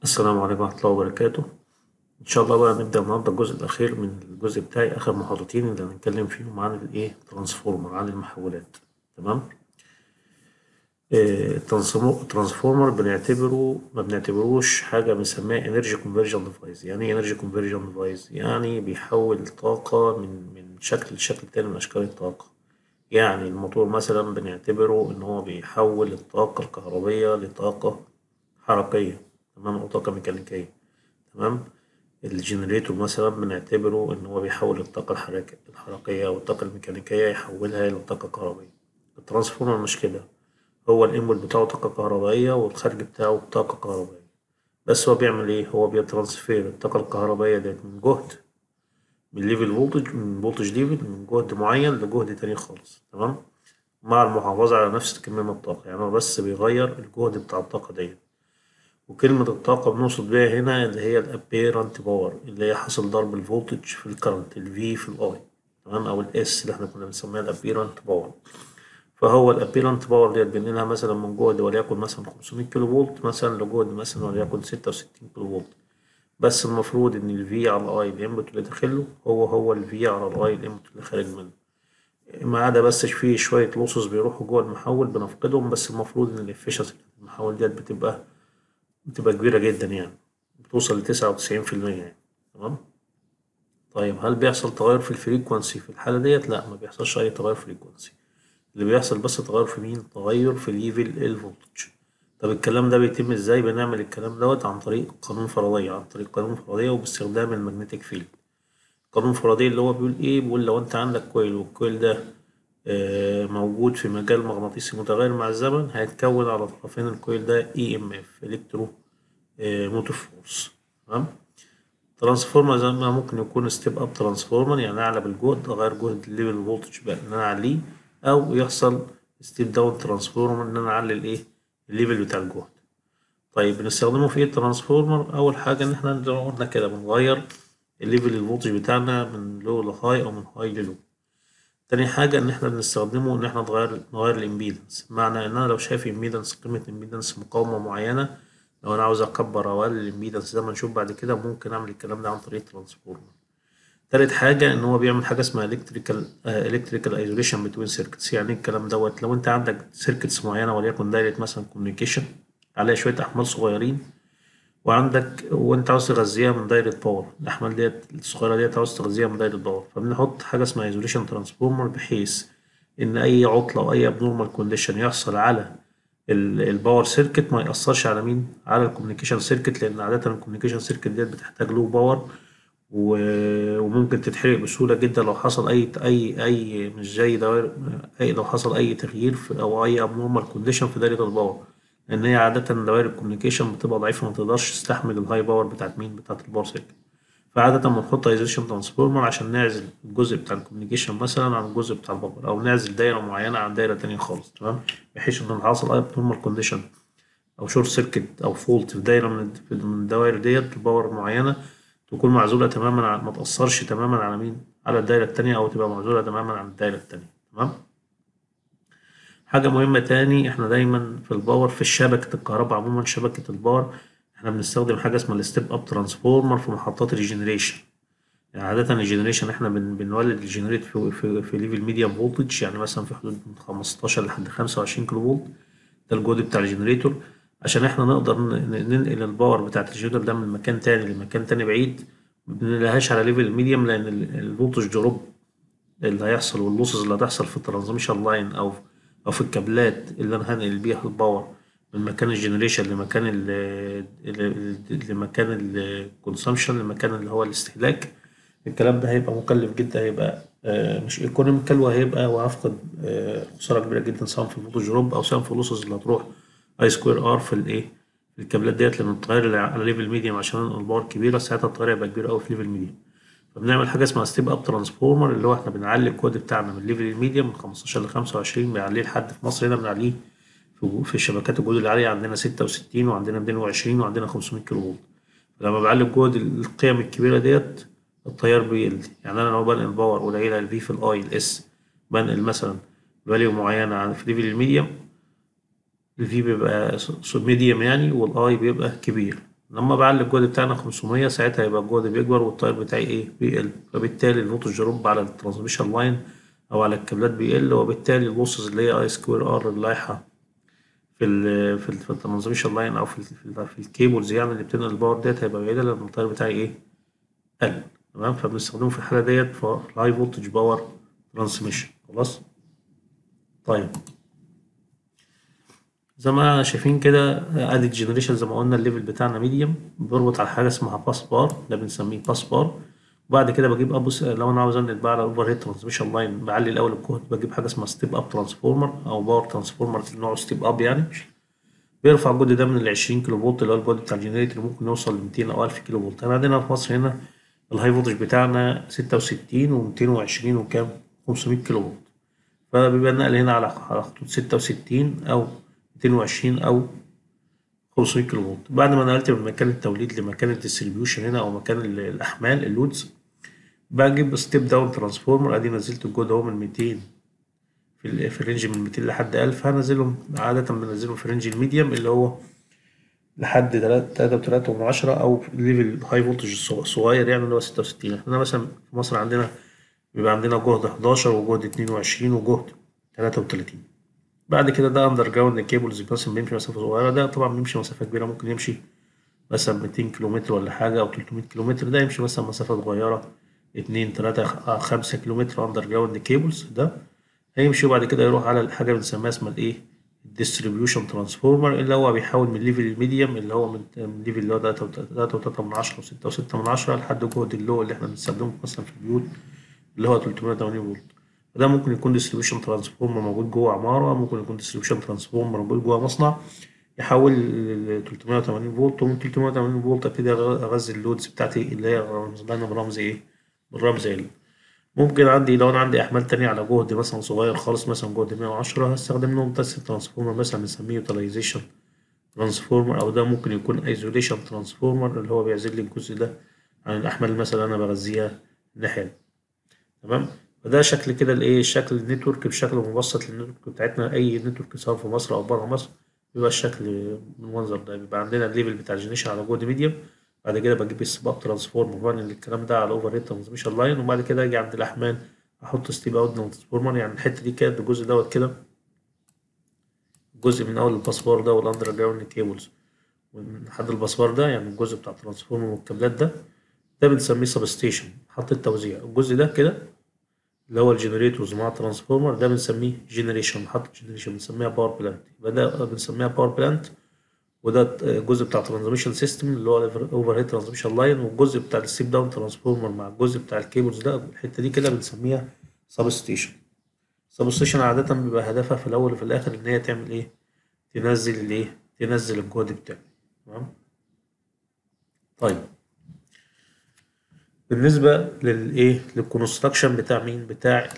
السلام عليكم ورحمة الله وبركاته إن شاء الله بقى نبدأ النهاردة الجزء الأخير من الجزء بتاعي آخر محاضرتين اللي هنتكلم فيهم عن الإيه ترانسفورمر عن المحولات تمام آه، الترانسمو- الترانسفورمر بنعتبره ما بنعتبروش حاجة بنسميها انرجي كونفرجن ديفايس يعني ايه انرجي كونفرجن ديفايس يعني بيحول طاقة من من شكل لشكل تاني من أشكال الطاقة يعني الموتور مثلا بنعتبره إن هو بيحول الطاقة الكهربية لطاقة حركية تمام أو طاقة ميكانيكية تمام الجنريتور مثلا بنعتبره إن هو بيحول الطاقة الحركة الحركية أو الطاقة الميكانيكية يحولها إلى طاقة كهربية الترانسفورمر مش كده هو الانبوت بتاعه طاقة كهربائية والخارج بتاعه طاقة كهربائية بس هو بيعمل ايه هو بيترانسفير الطاقة الكهربائية ديت من جهد من ليفل فولتج من فولتج ليفل من جهد معين لجهد تاني خالص تمام مع المحافظة على نفس الكمية من الطاقة يعني هو بس بيغير الجهد بتاع الطاقة ديت وكلمة الطاقة بنقصد بيها هنا اللي هي الابيرنت باور اللي هي حاصل ضرب الفولتج في الكرنت الفي في الاي تمام او الاس اللي احنا كنا بنسميها الابيرنت باور فهو الابيرنت باور ديت بنقلها مثلا من جهد وليكن مثلا 500 كيلو فولت مثلا لجهد مثلا وليكن 66 كيلو فولت بس المفروض ان الفي على الاي الانبوت اللي داخله هو هو الفي على الاي الانبوت اللي خارج منه ما عدا بس في شوية لوسز بيروحوا جوه المحول بنفقدهم بس المفروض ان الافشنسي بتاعت المحول ديت بتبقى بتبقى كبيرة جدا يعني بتوصل لتسعة وتسعين في المية يعني تمام طيب هل بيحصل تغير في الفريكونسي في الحالة ديت؟ لا ما بيحصلش أي تغير فريكونسي اللي بيحصل بس تغير في مين؟ تغير في ليفل الفولتج طب الكلام ده بيتم ازاي؟ بنعمل الكلام دوت عن طريق قانون فاراداي عن طريق قانون فاراداي وباستخدام المagnetic فيلد قانون فاراداي اللي هو بيقول ايه؟ بيقول لو انت عندك كويل والكويل ده آه، موجود في مجال مغناطيسي متغير مع الزمن هيتكون على طرفين الكويل ده اي ام اف الكترو موتور فورس تمام ترانسفورمر زي ما ممكن يكون ستيب اب ترانسفورمر يعني اعلى بالجهد اغير جهد الليفل الفولتج بقى ان انا اعليه او يحصل ستيب داون ترانسفورمر ان انا اعلي الايه الليفل بتاع الجهد طيب بنستخدمه في ايه الترانسفورمر اول حاجه ان احنا زي ما قلنا كده بنغير الليفل الفولتج بتاعنا من لو لهاي او من هاي للو تاني حاجة إن إحنا بنستخدمه إن إحنا نغير نغير الإمبيدنس بمعنى إن أنا لو شايف إمبيدنس قيمة إمبيدنس مقاومة معينة لو أنا عاوز أكبر أو أقلل الإمبيدنس زي ما نشوف بعد كده ممكن أعمل الكلام ده عن طريق ترانسفورمر تالت حاجة إن هو بيعمل حاجة اسمها إلكتريكال إلكتريكال أيزوليشن بتوين سيركتس يعني إيه الكلام دوت لو أنت عندك سيركتس معينة وليكن دايرة مثلا كوميونيكيشن عليها شوية أحمال صغيرين وعندك وانت عاوز تغذيها من دايرة باور الأحمال ديت الصغيرة ديت عاوز تغذيها من دايرة باور فبنحط حاجة اسمها ايزوليشن ترانسفورمر بحيث إن أي عطلة أو أي ابنورمال كونديشن يحصل على ال- الباور سيركت ما يأثرش على مين؟ على الكوميونيكيشن سيركت لأن عادة الكوميونيكيشن سيركت ديت بتحتاج له باور و- وممكن تتحرق بسهولة جدا لو حصل أي أي أي مش زي دوائر أي لو حصل أي تغيير في أو أي ابنورمال كونديشن في دايرة الباور لأن هي عادة دوائر الكوميونيكيشن بتبقى ضعيفة ما تقدرش تستحمل الهاي باور بتاعت مين بتاعت الباور سيركت فعادة بنحط ايزوليشن ترانسفورمر عشان نعزل الجزء بتاع الكوميونيكيشن مثلا عن الجزء بتاع الباور أو نعزل دايرة معينة عن دايرة تانية خالص تمام بحيث إن حصل أي ابنورمال كونديشن أو شورت سيركت أو فولت في دايرة من من الدوائر ديت باور معينة تكون معزولة تماما عن ما تأثرش تماما على مين على الدايرة التانية أو تبقى معزولة تماما عن الدايرة التانية تمام حاجة مهمة تاني احنا دايما في الباور في شبكة الكهرباء عموما شبكة الباور احنا بنستخدم حاجة اسمها الستيب اب ترانسفورمر في محطات الريجنريشن يعني عادة الجنريشن احنا بن بنولد الجنريت في في, في ليفل ميديوم فولتج يعني مثلا في حدود من 15 لحد 25 كيلو فولت ده الجهد بتاع الجنريتور عشان احنا نقدر ن- ن- ننقل الباور بتاعت الجنريتور ده من مكان تاني لمكان تاني بعيد ما بننقلهاش على ليفل ميديوم لأن ال- الفولتج دروب اللي هيحصل واللوسز اللي هتحصل في الترانسميشن لاين او او في الكابلات اللي انا هنقل بيها الباور من مكان الجنريشن لمكان ال لمكان الكونسامشن لمكان اللي هو الاستهلاك الكلام ده هيبقى مكلف جدا هيبقى آه، مش ايكونوميكال وهيبقى وهفقد آه، خساره كبيره جدا سواء في الفولتج دروب او سواء في اللوسز اللي هتروح اي سكوير ار في الايه في الكابلات ديت لما تتغير على ليفل ميديوم عشان انقل باور كبيره ساعتها التغير هيبقى كبير قوي في ليفل ميديوم فبنعمل حاجه اسمها ستيب اب ترانسفورمر اللي هو احنا بنعلي الكود بتاعنا من ليفل الميديوم من 15 ل 25 بنعليه لحد في مصر هنا بنعليه في في شبكات الجهود العاليه عندنا 66 وعندنا 220 وعندنا 500 كيلو فولت لما بعلي الجهد القيم الكبيره ديت التيار بيقل يعني انا لو بنقل باور قليله الفي في الاي الاس بنقل مثلا فاليو معينه عن في ليفل الميديوم الفي بيبقى ميديوم يعني والاي بيبقى كبير لما بعلي الجهد بتاعنا 500 ساعتها يبقى الجهد بيكبر والتيار بتاعي ايه بيقل فبالتالي الفولتج دروب على الترانسميشن لاين او على الكابلات بيقل وبالتالي اللوسز اللي هي اي سكوير ار اللي رايحه في ال في ال في الترانسميشن لاين او في ال في, ال في الكيبلز يعني اللي بتنقل الباور ديت هيبقى بعيدة لان التيار بتاعي ايه قل تمام فبنستخدمه في الحالة ديت في هاي فولتج باور ترانسميشن خلاص طيب زي ما شايفين كده ادي الجنريشن زي ما قلنا الليفل بتاعنا ميديوم بيربط على حاجه اسمها باس بار ده بنسميه باس بار وبعد كده بجيب ابص لو انا عاوز انقل بقى على اوفر هيد ترانسميشن لاين بعلي الاول الجهد بجيب حاجه اسمها ستيب اب ترانسفورمر او باور ترانسفورمر نوعه ستيب اب يعني بيرفع الجهد ده من ال 20 كيلو فولت اللي هو الجهد بتاع الجنريتور ممكن يوصل ل 200 او 1000 كيلو فولت احنا عندنا في مصر هنا الهاي فولتج بتاعنا 66 و220 وكام 500 كيلو فولت فبيبقى النقل هنا على على خطوط 66 او 220 او 500 كيلو فولت بعد ما نقلت من مكان التوليد لمكان الديستريبيوشن هنا او مكان الاحمال اللودز بجيب ستيب داون ترانسفورمر ادي نزلت الجهد اهو من 200 في في الرينج من 200 لحد 1000 هنزلهم عادة بنزلهم في الرينج الميديوم اللي هو لحد 3 من عشرة أو ليفل هاي فولتج صغير يعني اللي هو 66 احنا مثلا في مصر عندنا بيبقى عندنا جهد 11 وجهد 22 وجهد 33 بعد كده ده اندر جراوند كيبلز مثلا بيمشي مسافة صغيرة ده طبعا بيمشي مسافة كبيرة ممكن يمشي مثلا 200 كيلومتر ولا حاجة أو 300 كيلومتر ده يمشي مثلا مسافة صغيرة اتنين تلاتة خمسة كيلومتر أندر جراوند كيبلز ده هيمشي وبعد كده يروح على الحاجة بنسميها اسمها الإيه الديستريبيوشن ترانسفورمر اللي هو بيحول من ليفل الميديوم اللي هو من ليفل اللي هو تلاتة وتلاتة من عشرة وستة وستة من عشرة لحد جهد اللو اللي احنا بنستخدمه مثلا في البيوت اللي هو 380 فولت ده ممكن يكون ديستريبيوشن ترانسفورمر موجود جوه عمارة ممكن يكون ديستريبيوشن ترانسفورمر موجود جوه مصنع يحول ل 380 فولت ومن 380 فولت ابتدي اغذي اللودز بتاعتي اللي هي رمزنا برمز ايه؟ بالرمز ال ممكن عندي لو انا عندي احمال تانية على جهد مثلا صغير خالص مثلا جهد 110 هستخدم لهم بس ترانسفورمر مثلا بنسميه يوتيلايزيشن ترانسفورمر او ده ممكن يكون ايزوليشن ترانسفورمر اللي هو بيعزل لي الجزء ده عن الاحمال مثلا انا بغذيها الناحية دي تمام فده شكل كده الايه شكل النتورك بشكل مبسط للنتورك بتاعتنا اي نتورك سواء في مصر او بره مصر بيبقى الشكل بالمنظر ده بيبقى عندنا الليفل بتاع الجنريشن على جهد ميديوم بعد كده بجيب السباب ترانسفورمر بعمل الكلام ده على اوفر هيد ترانسميشن لاين وبعد كده اجي عند الاحمال احط ستيب اوت ترانسفورمر يعني الحته دي كانت الجزء دوت كده جزء من اول الباسبار ده والاندر جراوند كيبلز لحد الباسبار ده يعني الجزء بتاع الترانسفورمر والكابلات ده ده بنسميه سب ستيشن حط التوزيع الجزء ده كده اللي هو الجنريتورز مع الترانسفورمر ده بنسميه جنريشن محطة جنريشن بنسميها باور بلانت يبقى ده بنسميها باور بلانت وده الجزء بتاع ترانسميشن سيستم اللي هو اوفر هيد ترانسميشن لاين والجزء بتاع الستيب داون ترانسفورمر مع الجزء بتاع الكيبلز ده الحته دي كده بنسميها سب ستيشن سب ستيشن عاده بيبقى هدفها في الاول وفي الاخر ان هي تعمل ايه تنزل الايه تنزل الجهد بتاعه تمام طيب بالنسبه للايه للكونستراكشن بتاع مين بتاع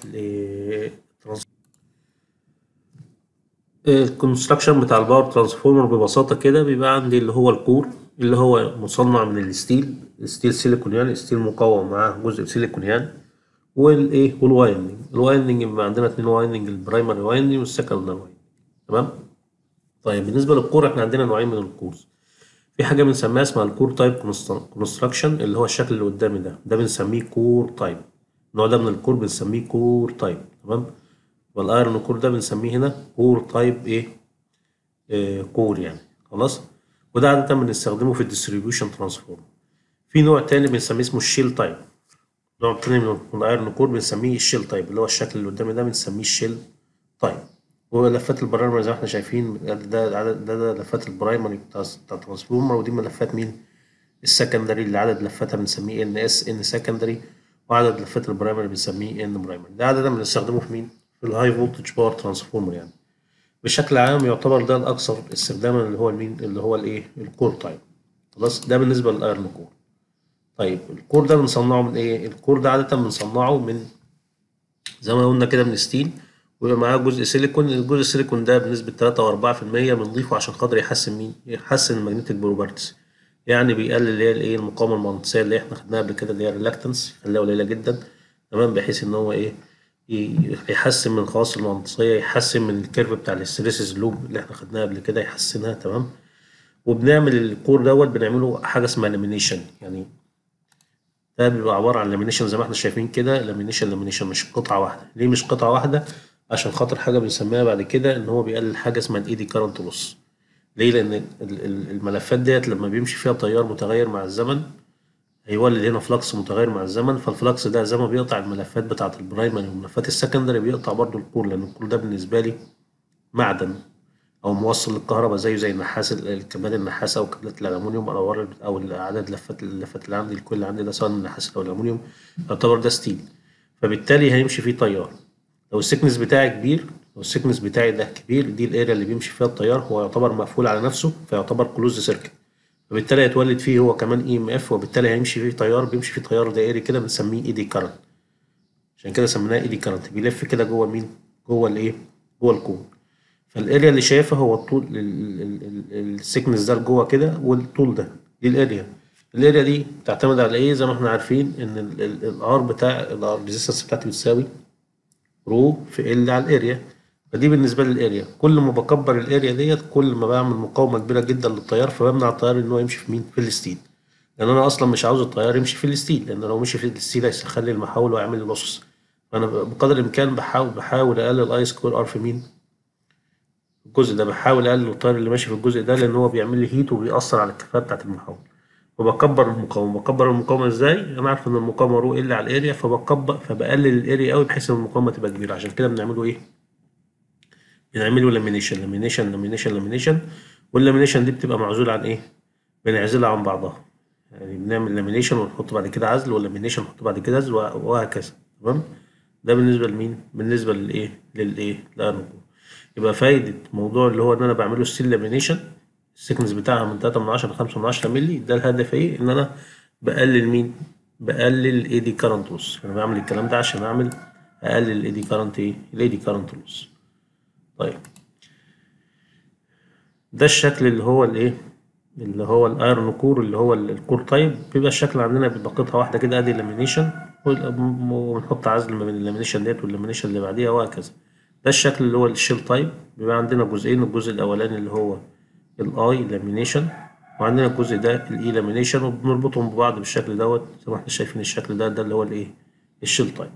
الكونستراكشن بتاع الباور ترانسفورمر ببساطه كده بيبقى عندي اللي هو الكور اللي هو مصنع من الستيل الستيل سيليكون يعني ستيل مقوم معاه جزء سيليكون يعني والايه والوايندنج الوايندنج بيبقى عندنا اتنين وايندنج البرايمري وايندنج والسكندري وايندنج تمام طيب بالنسبه للكور احنا عندنا نوعين من الكورز في حاجه بنسميها اسمها الكور تايب كونستراكشن اللي هو الشكل اللي قدامي ده ده بنسميه كور تايب النوع ده من الكور بنسميه كور تايب تمام والايرون كور ده بنسميه هنا كور تايب ايه آه كور يعني خلاص وده عادة بنستخدمه في الديستريبيوشن ترانسفورم في نوع تاني بنسميه اسمه الشيل تايب نوع تاني من الايرون كور بنسميه الشيل تايب اللي هو الشكل اللي قدامي ده بنسميه الشيل تايب ولفات البرايمر زي ما احنا شايفين ده ده, ده, ده لفات البرايمري بتاع بتاع الترانسفورمر ودي ملفات مين السكندري اللي عدد لفاتها بنسميه ان اس ان سكندري وعدد لفات البرايمري بنسميه ان برايمري ده عادة بنستخدمه في مين في الهاي فولتج باور ترانسفورمر يعني بشكل عام يعتبر ده الاكثر استخداما اللي هو المين اللي هو الايه الكور تايب خلاص ده بالنسبه للايرن كور طيب الكور ده بنصنعه من ايه الكور ده عاده بنصنعه من زي ما قلنا كده من ستيل ويبقى معاه جزء سيليكون الجزء السيليكون ده بنسبه 3 او 4% بنضيفه عشان خاطر يحسن مين يحسن المagnetic بروبرتيز يعني بيقلل اللي هي الايه المقاومه المغناطيسيه اللي احنا خدناها قبل كده اللي هي الريلاكتنس خليها قليله جدا تمام بحيث ان هو ايه يحسن من الخواص المغناطيسية يحسن من الكيرف بتاع الاستريسز لوب اللي احنا خدناها قبل كده يحسنها تمام وبنعمل الكور دوت بنعمله حاجه اسمها لامينيشن يعني ده بيبقى عباره عن لامينيشن زي ما احنا شايفين كده لامينيشن لامينيشن مش قطعه واحده ليه مش قطعه واحده عشان خاطر حاجه بنسميها بعد كده ان هو بيقلل حاجه اسمها الايدي كارنت لوس ليه لان ال- ال- الملفات ديت لما بيمشي فيها تيار متغير مع الزمن هيولد هنا فلكس متغير مع الزمن فالفلكس ده زي ما بيقطع الملفات بتاعه البرايمري والملفات السكندري بيقطع برضو الكور لان الكور ده بالنسبه لي معدن او موصل للكهرباء زيه زي النحاس الكابلات النحاس او كابلات الالومنيوم او ورق- او عدد لفات اللفات اللي عندي الكل اللي عندي ده سواء النحاس او الالومنيوم يعتبر ده ستيل فبالتالي هيمشي فيه تيار لو السكنس بتاعي كبير لو السكنس بتاعي ده كبير دي الاريا اللي بيمشي فيها التيار هو يعتبر مقفول على نفسه فيعتبر كلوز سيركت فبالتالي هيتولد فيه هو كمان اي ام اف وبالتالي هيمشي فيه تيار بيمشي فيه تيار دائري كده بنسميه ايدي كارنت عشان كده سميناه ايدي كارنت بيلف كده جوه مين جوه الايه جوه الكون فالاريا اللي شايفها هو الطول السكنس ده لجوه كده والطول ده دي الاريا الاريا دي بتعتمد على ايه زي ما احنا عارفين ان الار بتاع الار ريزيستنس بتاعتي بتساوي رو في ال على الاريا فدي بالنسبه لي الاريا كل ما بكبر الاريا ديت كل ما بعمل مقاومه كبيره جدا للتيار فبمنع التيار ان هو يمشي في مين في الستيل لان انا اصلا مش عاوز التيار يمشي في الستيل لان لو مشي في الستيل هيسخن لي المحول ويعمل لي لوسس فانا بقدر الامكان بحاول بحاول اقلل اي سكوير ار في مين الجزء ده بحاول اقلل التيار اللي ماشي في الجزء ده لان هو بيعمل لي هيت وبيأثر على الكفاءه بتاعت المحول وبكبر المقاومه بكبر المقاومه ازاي انا عارف ان المقاومه رو ال على الاريا فبكبر فبقلل الاريا قوي بحيث ان المقاومه تبقى كبيره عشان كده بنعمله ايه بنعمله لامينيشن لامينيشن لامينيشن لامينيشن واللامينيشن دي بتبقى معزوله عن ايه بنعزلها عن بعضها يعني بنعمل لامينيشن ونحط بعد كده عزل واللامينيشن نحط بعد كده عزل وهكذا تمام ده بالنسبه لمين بالنسبه للايه للايه للانوكو يبقى فايده موضوع اللي هو ان انا بعمله ستيل لامينيشن السكنس بتاعها من 3 من 10 ل 5 من 10 مللي ده الهدف ايه ان انا بقلل مين بقلل الاي دي كارنت لوس انا بعمل الكلام ده عشان اعمل اقلل الاي دي كارنت ايه الاي دي كارنت لوس طيب ده الشكل اللي هو الايه اللي هو الايرون كور اللي هو الكور تايب بيبقى الشكل عندنا بيبقى قطعه واحده كده ادي لامينيشن ونحط عزل ما بين اللامينيشن ديت واللامينيشن اللي بعديها وهكذا ده الشكل اللي هو الشيل تايب بيبقى عندنا جزئين الجزء الاولاني اللي هو الاي لامينيشن وعندنا الجزء ده الاي لامينيشن وبنربطهم ببعض بالشكل دوت زي ما احنا شايفين الشكل ده ده اللي هو الايه الشيل تايب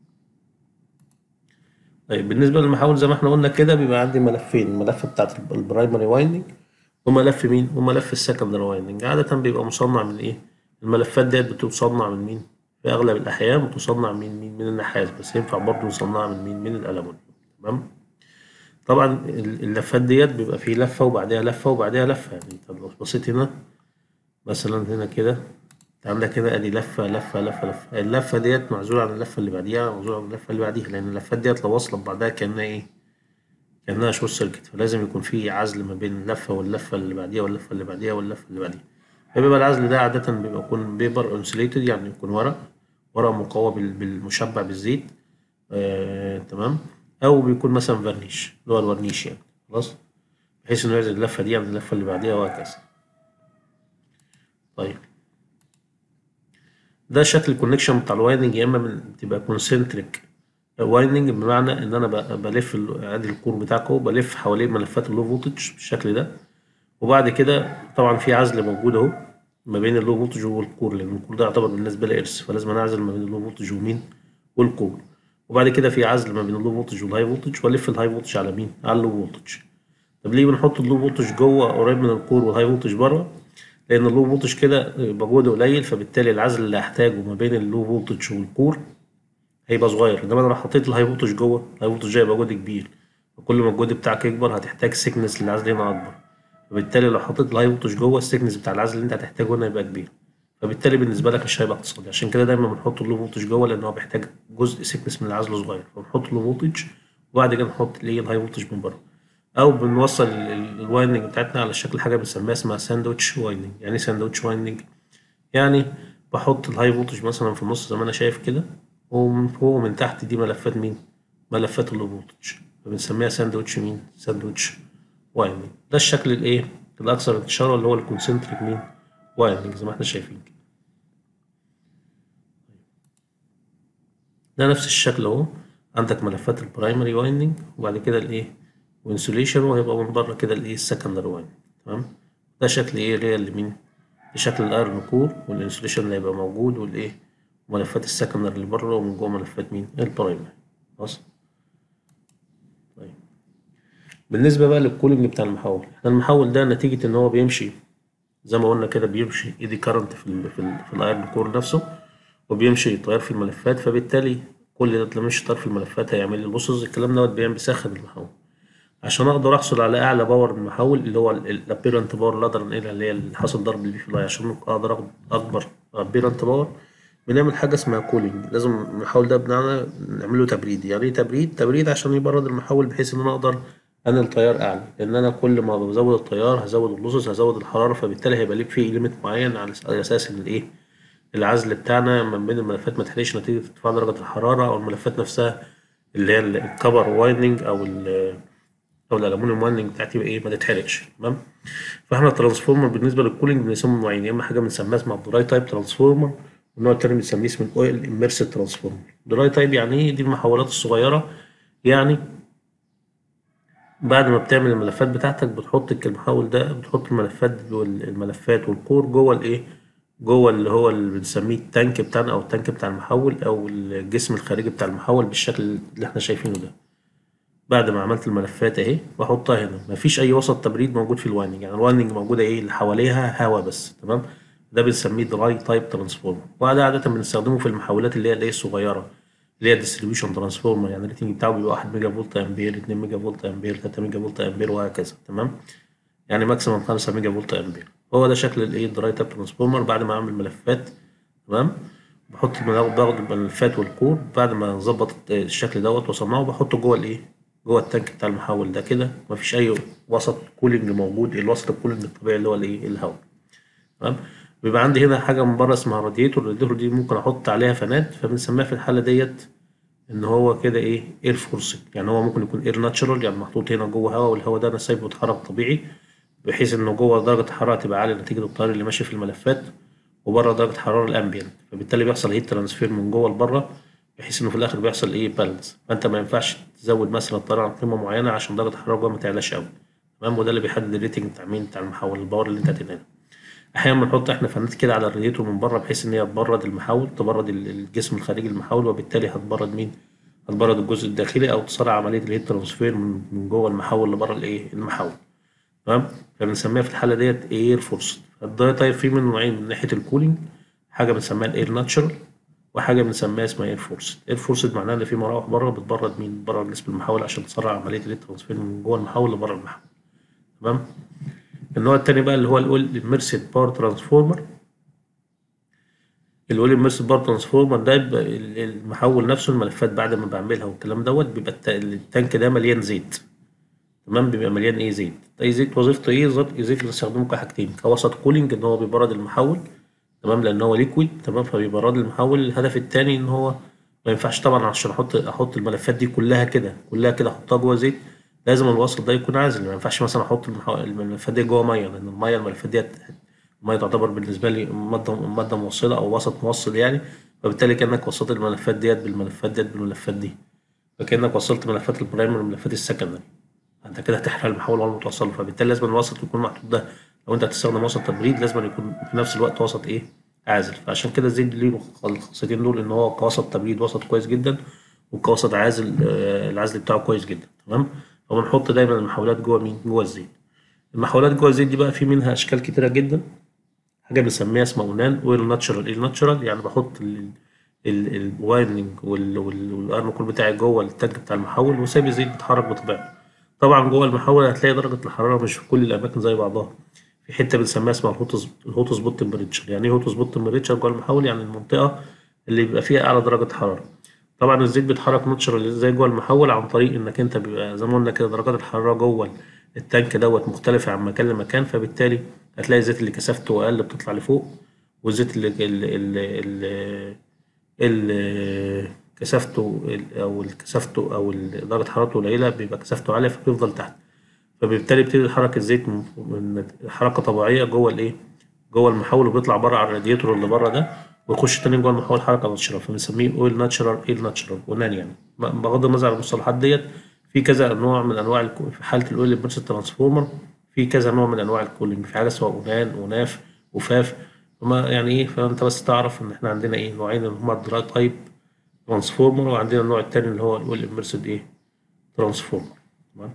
طيب بالنسبه للمحاول زي ما احنا قلنا كده بيبقى عندي ملفين الملف بتاعت البرايمري وايندنج وملف مين وملف السكندري وايندنج عاده بيبقى مصنع من ايه الملفات ديت بتصنع من مين في اغلب الاحيان بتصنع من مين من النحاس بس ينفع برضه نصنعها من مين من الالومنيوم تمام طبعا اللفات ديت بيبقى فيه لفه وبعدها لفه وبعدها لفه يعني انت لو بصيت هنا مثلا هنا كده انت عندك هنا ادي لفه لفه لفه لفه اللفه ديت معزوله عن اللفه اللي بعديها معزوله عن اللفه اللي بعديها لان اللفات ديت لو واصله ببعضها كانها ايه كانها شورت سيركت فلازم يكون في عزل ما بين اللفه واللفه اللي بعديها واللفه اللي بعديها واللفه اللي بعديها فبيبقى العزل ده عاده بيبقى يكون بيبر انسوليتد يعني يكون ورق ورق مقوى بالمشبع بالزيت آه، تمام او بيكون مثلا فارنيش اللي هو الورنيش يعني خلاص بحيث انه يعزل اللفه دي عن اللفه اللي بعديها وهكذا طيب ده شكل الكونكشن بتاع الوايندنج يا اما من بتبقى كونسنتريك وايندنج بمعنى ان انا بلف ادي الكور بتاعكم بلف حوالين ملفات اللو فولتج بالشكل ده وبعد كده طبعا في عزل موجود اهو ما بين اللو فولتج والكور لان الكور ده يعتبر بالنسبه لي ارث فلازم انا اعزل ما بين اللو فولتج ومين والكور وبعد كده في عزل ما بين اللو فولتج والهاي فولتج والف الهاي فولتج على مين على اللو فولتج طب ليه بنحط اللو فولتج جوه قريب من الكور والهاي فولتج بره لان اللو فولتج كده مجهوده قليل فبالتالي العزل اللي هحتاجه ما بين اللو فولتج والكور هيبقى صغير انما انا لو حطيت الهاي فولتج جوه الهاي فولتج هيبقى جهد كبير وكل ما الجهد بتاعك يكبر هتحتاج سيكنس للعزل هنا اكبر فبالتالي لو حطيت الهاي فولتج جوه السيكنس بتاع العزل اللي انت هتحتاجه هنا يبقى كبير فبالتالي بالنسبه لك مش هيبقى اقتصادي عشان كده دايما بنحط اللو فولتج جوه لان هو بيحتاج جزء سيكنس من العزل صغير فبنحط اللو فولتج وبعد كده نحط اللي هي الهاي فولتج من بره او بنوصل الوايندنج بتاعتنا على شكل حاجه بنسميها اسمها ساندوتش وايندنج يعني ايه ساندوتش وايندنج يعني بحط الهاي فولتج مثلا في النص زي ما انا شايف كده ومن فوق ومن تحت دي ملفات مين ملفات اللو فولتج فبنسميها ساندوتش مين ساندوتش وايندنج ده الشكل الايه الاكثر انتشارا اللي هو الكونسنتريك مين وايندنج زي ما احنا شايفين كده ده نفس الشكل اهو عندك ملفات البرايمري وايندنج وبعد كده الايه وانسوليشن وهيبقى من بره كده الايه السكندري وايندنج تمام ده شكل ايه ريال لمين؟ ده شكل الايرون كور والانسوليشن اللي هيبقى موجود والايه ملفات السكندري اللي بره ومن جوه ملفات مين؟ البرايمري خلاص طيب بالنسبة بقى للكولينج بتاع المحول احنا المحول ده نتيجة ان هو بيمشي زي ما قلنا كده بيمشي ايدي كارنت في ال في, ال في الايرون كور نفسه وبيمشي تيار في الملفات فبالتالي كل ده لما يمشي تيار في الملفات هيعمل لي لوسز الكلام دوت بيعمل بيسخن المحول عشان اقدر احصل على اعلى باور من المحول اللي هو الابيرنت باور اللي اقدر انقلها اللي هي اللي حاصل ضرب البي في الاي عشان اقدر اخد اكبر ابيرنت باور بنعمل حاجه اسمها كولينج لازم المحول ده بنعمل نعمله تبريد يعني ايه تبريد تبريد عشان يبرد المحول بحيث ان انا اقدر انقل تيار اعلى لان انا كل ما بزود التيار هزود اللوسز هزود الحراره فبالتالي هيبقى ليه في ليميت معين على اساس ان الايه العزل بتاعنا من بين الملفات ما تحرقش نتيجه ارتفاع درجه الحراره او الملفات نفسها اللي هي الكبر وايندنج او ال او الالومنيوم وايندنج بتاعتي ايه ما تتحرقش تمام فاحنا الترانسفورمر بالنسبه للكولينج بنسميه نوعين يا اما حاجه بنسميها اسمها دراي تايب ترانسفورمر والنوع التاني بنسميه اسمه الاويل اميرسد ترانسفورمر دراي تايب يعني ايه دي المحولات الصغيره يعني بعد ما بتعمل الملفات بتاعتك بتحط المحول ده بتحط الملفات والملفات والكور جوه الايه جوه اللي هو اللي بنسميه التانك بتاعنا او التانك بتاع المحول او الجسم الخارجي بتاع المحول بالشكل اللي احنا شايفينه ده بعد ما عملت الملفات اهي بحطها هنا مفيش اي وسط تبريد موجود في الوايندنج يعني الوايندنج موجوده ايه اللي حواليها هواء بس تمام ده بنسميه دراي تايب ترانسفورمر وده عاده بنستخدمه في المحولات اللي هي الايه الصغيره اللي هي الديستريبيوشن ترانسفورمر يعني الريتنج بتاعه بيبقى 1 ميجا فولت امبير 2 ميجا فولت امبير 3 ميجا فولت امبير وهكذا تمام يعني ماكسيمم 5 ميجا فولت امبير هو ده شكل الايه الدراي تايب ترانسفورمر بعد ما اعمل ملفات تمام بحط باخد الملفات والكور بعد ما نظبط الشكل دوت واصنعه بحطه جوه الايه جوه التانك بتاع المحول ده كده مفيش اي وسط كولينج موجود الوسط الكولينج الطبيعي اللي هو الايه الهواء تمام بيبقى عندي هنا حاجه من بره اسمها راديتور الراديتور دي ممكن احط عليها فانات فبنسميها في الحاله ديت ان هو كده ايه اير فورس يعني هو ممكن يكون اير ناتشرال يعني محطوط هنا جوه هواء والهواء ده انا سايبه يتحرك طبيعي بحيث انه جوه درجه الحراره تبقى عاليه نتيجه التيار اللي ماشي في الملفات وبره درجه الحراره الامبيانت فبالتالي بيحصل هيت ترانسفير من جوه لبره بحيث انه في الاخر بيحصل ايه بالانس فانت ما ينفعش تزود مثلا التيار عن قيمه معينه عشان درجه الحراره جوه ما تعلاش قوي تمام وده اللي بيحدد الريتنج بتاع مين بتاع المحول الباور اللي انت هتنقله احيانا بنحط احنا فانات كده على الراديتور من بره بحيث ان هي تبرد المحول تبرد الجسم الخارجي المحول وبالتالي هتبرد مين هتبرد الجزء الداخلي او تسرع عمليه الهيت ترانسفير من جوه المحول لبره الايه المحول تمام فبنسميها في الحاله ديت اير فورس الداي تايب فيه من نوعين من ناحيه الكولينج حاجه بنسميها الاير ناتشرال وحاجه بنسميها اسمها اير فورس اير فورس معناها ان في مراوح بره بتبرد مين بره جسم المحول عشان تسرع عمليه الهيت ترانسفير من جوه المحول لبره المحول تمام النوع التاني بقى اللي هو الاول اميرسد باور ترانسفورمر الاول اميرسد باور ترانسفورمر ده المحول نفسه الملفات بعد ما بعملها والكلام دوت بيبقى التانك ده مليان زيت تمام بيبقى مليان ايه زيت اي زيت وظيفته ايه زيت بنستخدمه كحاجتين كوسط كولينج ان هو بيبرد المحول تمام لان هو ليكويد تمام فبيبرد المحول الهدف التاني ان هو ما ينفعش طبعا عشان احط احط الملفات دي كلها كده كلها كده احطها جوه زيت لازم الوسط ده يكون عازل ما ينفعش مثلا احط الملفات دي جوه ميه لان الميه الملفات ديت الميه تعتبر بالنسبه لي ماده ماده موصله او وسط موصل يعني فبالتالي كانك وصلت الملفات ديت بالملفات ديت بالملفات دي فكانك وصلت ملفات البرايمري بالملفات السكندري انت كده هتحرق المحول اول ما توصله فبالتالي لازم الوسط يكون محطوط ده لو انت هتستخدم وسط تبريد لازم يكون في نفس الوقت وسط ايه عازل فعشان كده الزيت ليه الخاصيتين دول ان هو كوسط تبريد وسط كويس جدا وكوسط عازل آه العزل بتاعه كويس جدا تمام فبنحط دايما المحولات جوه مين جوه الزيت المحولات جوه الزيت دي بقى في منها اشكال كتيره جدا حاجه بنسميها اسمها اونان اويل ناتشرال ايه ناتشرال يعني بحط الوايرنج والارم كول بتاعي جوه التانك بتاع المحول وسايب الزيت بيتحرك بطبيعته طبعا جوه المحول هتلاقي درجه الحراره مش في كل الاماكن زي بعضها في حته بنسميها اسمها الهوت الهوت سبوت تمبريتشر يعني ايه هوت سبوت تمبريتشر جوه المحول يعني المنطقه اللي بيبقى فيها اعلى درجه حراره طبعا الزيت بيتحرك ناتشرال زي جوه المحول عن طريق انك انت بيبقى زي ما قلنا كده درجات الحراره جوه التانك دوت مختلفه عن مكان لمكان فبالتالي هتلاقي الزيت اللي كثافته اقل بتطلع لفوق والزيت اللي اللي اللي, اللي كثافته او كثافته او درجه حرارته قليله بيبقى كثافته عاليه فبيفضل تحت فبالتالي بيبتدي يتحرك الزيت من حركه طبيعيه جوه الايه جوه المحول وبيطلع بره على الراديتور اللي بره ده ويخش تاني جوه المحول حركه ناتشرال فبنسميه اويل ناتشرال ايل ناتشرال ونان يعني بغض النظر عن المصطلحات ديت في كذا نوع من انواع في حاله الاويل امبيرس ترانسفورمر في كذا نوع من انواع الكولينج في حاجه اسمها اونان اوناف وفاف فما يعني ايه فانت بس تعرف ان احنا عندنا ايه نوعين اللي هما الدراي تايب ترانسفورمر وعندنا النوع التاني اللي هو الويل اميرسد ايه ترانسفورمر تمام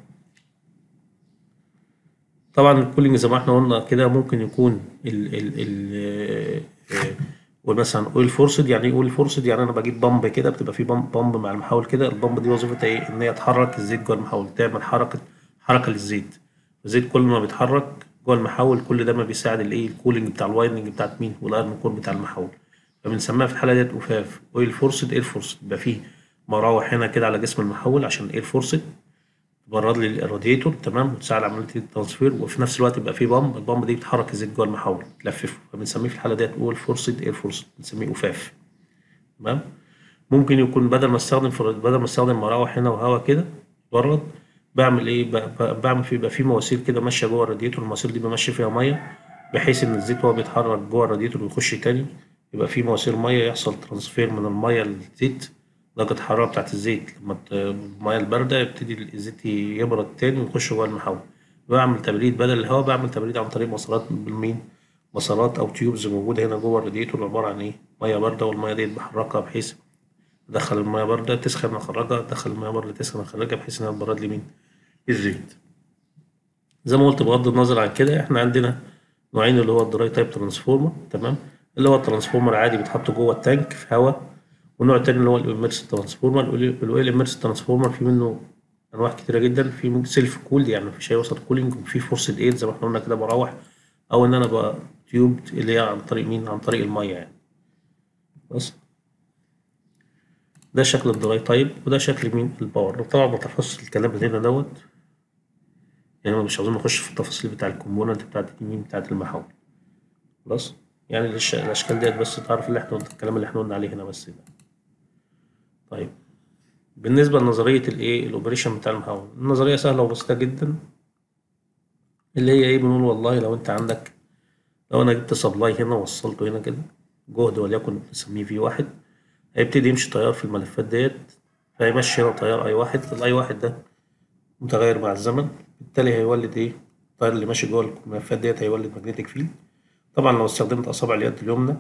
طبعا الكولينج زي ما احنا قلنا كده ممكن يكون ال ال ال مثلا اويل فورسد يعني ايه اويل فورسد يعني انا بجيب بامب كده بتبقى في بامب بامب مع المحول كده البامب دي وظيفتها ايه ان هي تحرك الزيت جوه المحول تعمل حركه حركه للزيت الزيت كل ما بيتحرك جوه المحول كل ده ما بيساعد الايه الكولينج بتاع الوايندنج بتاعت مين والايرون كور بتاع المحول فبنسميها في الحاله ديت اوفاف اويل فورسد اير فورسد يبقى فيه مراوح هنا كده على جسم المحول عشان اير فورسد تبرد لي الراديتور تمام وتساعد عمليه الترانسفير وفي نفس الوقت يبقى في بامب البامب دي بتحرك الزيت جوه المحول تلففه فبنسميه في الحاله ديت اول فورسد اير فورسد بنسميه اوفاف تمام ممكن يكون بدل ما استخدم بدل ما استخدم مراوح هنا وهواء كده برد بعمل ايه بعمل في يبقى في مواسير كده ماشيه جوه الراديتور المواسير دي بمشي فيها ميه بحيث ان الزيت وهو بيتحرك جوه الراديتور ويخش تاني يبقى في مواسير ميه يحصل ترانسفير من الميه للزيت درجة الحرارة بتاعة الزيت لما المية الباردة يبتدي الزيت يبرد تاني ويخش جوه المحول بعمل تبريد بدل الهواء بعمل تبريد عن طريق مسارات بالمين مسارات أو تيوبز موجودة هنا جوه الراديتور عبارة عن إيه مية باردة والمية ديت بحركها بحيث أدخل المية باردة تسخن أخرجها أدخل المية باردة تسخن أخرجها بحيث إنها تبرد لي مين الزيت زي ما قلت بغض النظر عن كده إحنا عندنا نوعين اللي هو الدراي تايب ترانسفورمر تمام اللي هو الترانسفورمر عادي بيتحط جوه التانك في هواء والنوع التاني اللي هو الاميرس ترانسفورمر الاويل اميرس ترانسفورمر في منه انواع كتيره جدا في سيلف كول يعني مفيش اي وسط كولينج وفي فورسد ايد زي ما احنا قلنا كده بروح او ان انا بقى تيوب اللي هي عن طريق مين عن طريق الميه يعني بس ده شكل الدراي تايب وده شكل مين الباور طبعا ما تحفظش الكلام اللي هنا دوت يعني مش عاوزين نخش في التفاصيل بتاع الكومبوننت بتاعت مين بتاعت المحول خلاص يعني الاشكال ديت بس تعرف اللي احنا الكلام اللي احنا قلنا عليه هنا بس ده طيب بالنسبة لنظرية الايه الاوبريشن بتاع المحول النظرية سهلة وبسيطة جدا اللي هي ايه بنقول والله لو انت عندك لو انا جبت سبلاي هنا ووصلته هنا كده جهد وليكن نسميه في واحد هيبتدي يمشي تيار في الملفات ديت فهيمشي هنا تيار اي واحد الاي واحد ده متغير مع الزمن بالتالي هيولد ايه التيار اللي ماشي جوه الملفات ديت هيولد ماجنتيك فيلد طبعا لو استخدمت اصابع اليد اليمنى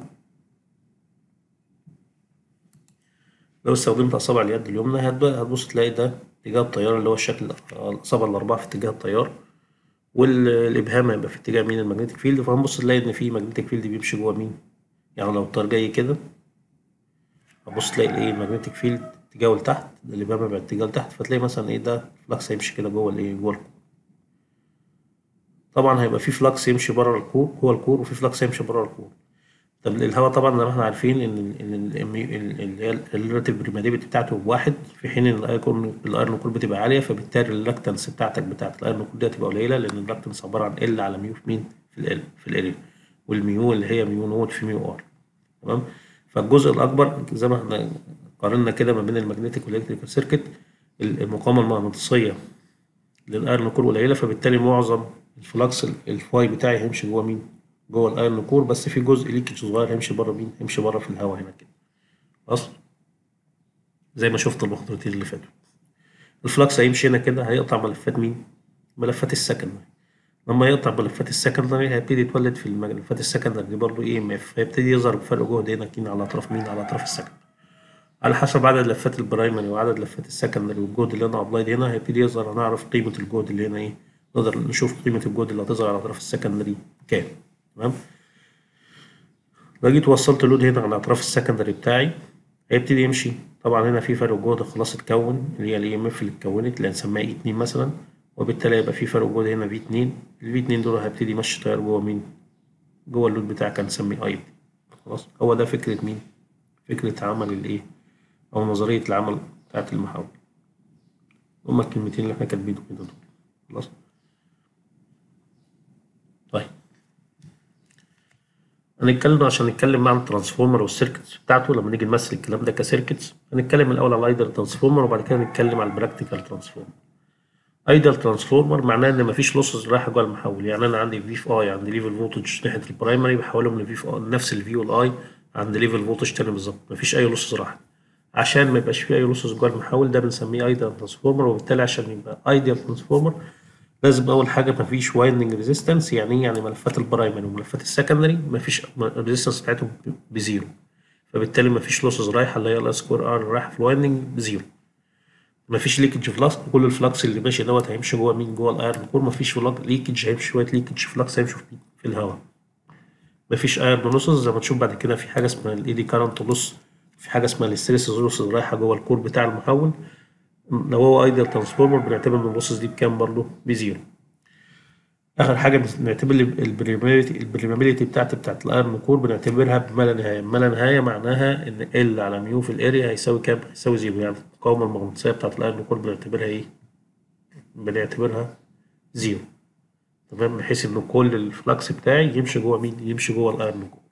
لو استخدمت أصابع اليد اليمنى هتبص تلاقي ده اتجاه التيار اللي هو الشكل الأصابع الأربعة في اتجاه التيار والإبهام هيبقى في اتجاه مين الماجنتيك فيلد فهنبص تلاقي إن في ماجنتيك فيلد بيمشي جوه مين يعني لو التيار جاي كده هتبص تلاقي الإيه الماجنتيك فيلد اتجاهه لتحت الإبهام هيبقى اتجاهه لتحت فتلاقي مثلا إيه ده فلكس هيمشي كده جوه الإيه جوه الكور طبعا هيبقى في فلكس يمشي بره الكور جوه الكور وفي فلكس يمشي بره الكور طب الهواء طبعا زي ما احنا عارفين ان اللي هي الريلاتيف بريماتيفيتي بتاعته بواحد في حين ان الايرون الايرون كول بتبقى عاليه فبالتالي الريلاكتنس بتاعتك بتاعت الايرون كول دي هتبقى قليله لان الريلاكتنس عباره عن ال على ميو في مين في ال في الاريا والميو اللي هي ميو نوت في ميو ار تمام فالجزء الاكبر زي ما احنا قارنا كده ما بين المagnetic والالكتريكال سيركت المقاومه المغناطيسيه للايرون كول قليله فبالتالي معظم الفلكس الفاي بتاعي هيمشي جوه مين جوه الايرون كور بس في جزء ليكج صغير هيمشي بره مين هيمشي بره في الهواء هنا كده خلاص زي ما شفت المحاضرتين اللي فاتوا الفلكس هيمشي هنا كده هيقطع ملفات مين ملفات السكندري لما يقطع ملفات السكندري هيبتدي يتولد في الملفات السكندري دي برضه اي ام اف فيبتدي يظهر بفرق جهد هنا كده على اطراف مين على اطراف السكندري على حسب عدد لفات البرايمري وعدد لفات السكندري والجهد اللي انا ابلايد هنا هيبتدي يظهر هنعرف قيمة الجهد اللي هنا ايه نقدر نشوف قيمة الجهد اللي هتظهر على اطراف السكندري كام تمام لو جيت وصلت لود هنا على اطراف السكندري بتاعي هيبتدي يمشي طبعا هنا في فرق جهد خلاص اتكون اللي هي الاي ام اف اللي اتكونت اللي هنسميها اي 2 مثلا وبالتالي هيبقى في فرق جهد هنا في 2 الفي 2 دول هيبتدي يمشي تيار جوه مين جوه اللود بتاعك هنسميه اي خلاص هو ده فكرة مين فكرة عمل الايه او نظرية العمل بتاعت المحاور هما الكلمتين اللي احنا كاتبينهم كده دول خلاص طيب هنتكلم عشان نتكلم عن الترانسفورمر والسيركتس بتاعته لما نيجي نمثل الكلام ده كسيركتس هنتكلم الاول على الايدل ترانسفورمر وبعد كده نتكلم على البراكتيكال ترانسفورمر ايدل ترانسفورمر معناه ان مفيش لوسز رايحه جوه المحول يعني انا عندي في في اي عند ليفل فولتج ناحيه البرايمري بحولهم لفي في نفس الفي والاي عند ليفل فولتج تاني بالظبط مفيش اي لوسز راحت عشان ما يبقاش فيه اي لوسز جوه المحول ده بنسميه ايدل ترانسفورمر وبالتالي عشان يبقى ايدل ترانسفورمر لازم اول حاجه مفيش وايندنج ريزيستنس يعني ايه يعني ملفات البرايمري وملفات السكندري مفيش الريزيستنس بتاعتهم بزيرو فبالتالي مفيش لوسز رايحه اللي هي الاي سكوير ار رايحه في الوايندنج بزيرو مفيش ليكج فلكس كل الفلكس اللي ماشي دوت هيمشي جوه مين جوه الايرن كور مفيش ليكج هيمشي شويه ليكج فلكس هيمشي في, في الهواء مفيش ايرن لوسز زي ما تشوف بعد كده في حاجه اسمها الايدي كارنت لوس في حاجه اسمها الاستريس لوسز رايحه جوه الكور بتاع المحول لو هو ايديال ترانسفورمر بنعتبر ان اللوسز دي بكام برضه بزيرو اخر حاجه بنعتبر البريمابيلتي البريمابيلتي بتاعتي بتاعت الايرن كور بنعتبرها بما لا نهايه بما لا نهايه معناها ان ال على ميو في الاريا هيساوي كام هيساوي زيرو يعني المقاومه المغناطيسيه بتاعت الايرن كور بنعتبرها ايه بنعتبرها زيرو تمام بحيث ان كل الفلكس بتاعي يمشي جوه مين يمشي جوه الايرن كور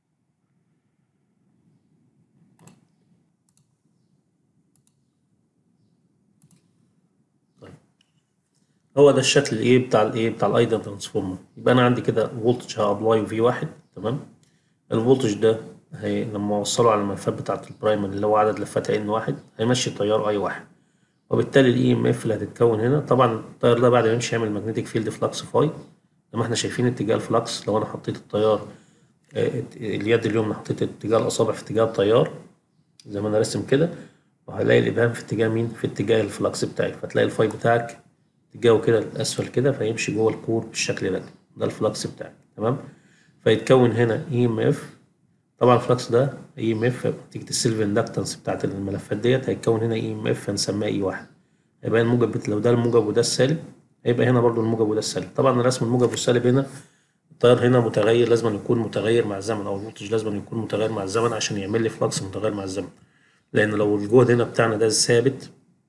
هو ده الشكل الايه بتاع الايه بتاع الايدن ترانسفورمر يبقى انا عندي كده فولتج هابلاي في واحد تمام الفولتج ده هي لما اوصله على الملفات بتاعه البرايمر اللي هو عدد لفات ان واحد هيمشي تيار اي واحد وبالتالي الاي ام اف اللي هتتكون هنا طبعا التيار ده بعد ما يمشي يعمل ماجنتيك فيلد فلكس فاي زي ما احنا شايفين اتجاه الفلكس لو انا حطيت التيار اليد اليمنى حطيت اتجاه الاصابع في اتجاه التيار زي ما انا رسم كده وهلاقي الابهام في اتجاه مين في اتجاه الفلكس بتاعي فتلاقي الفاي بتاعك اتجاهه كده للاسفل كده فيمشي جوه الكور بالشكل ده ده الفلكس بتاعك تمام فيتكون هنا اي ام اف طبعا الفلكس ده اي ام اف نتيجه السيلف اندكتنس بتاعت الملفات ديت هيتكون هنا اي ام اف هنسميها اي واحد هيبقى الموجب لو ده الموجب وده السالب هيبقى هنا برضو الموجب وده السالب طبعا رسم الموجب والسالب هنا التيار هنا متغير لازم يكون متغير مع الزمن او الفولتج لازم يكون متغير مع الزمن عشان يعمل لي فلكس متغير مع الزمن لان لو الجهد هنا بتاعنا ده ثابت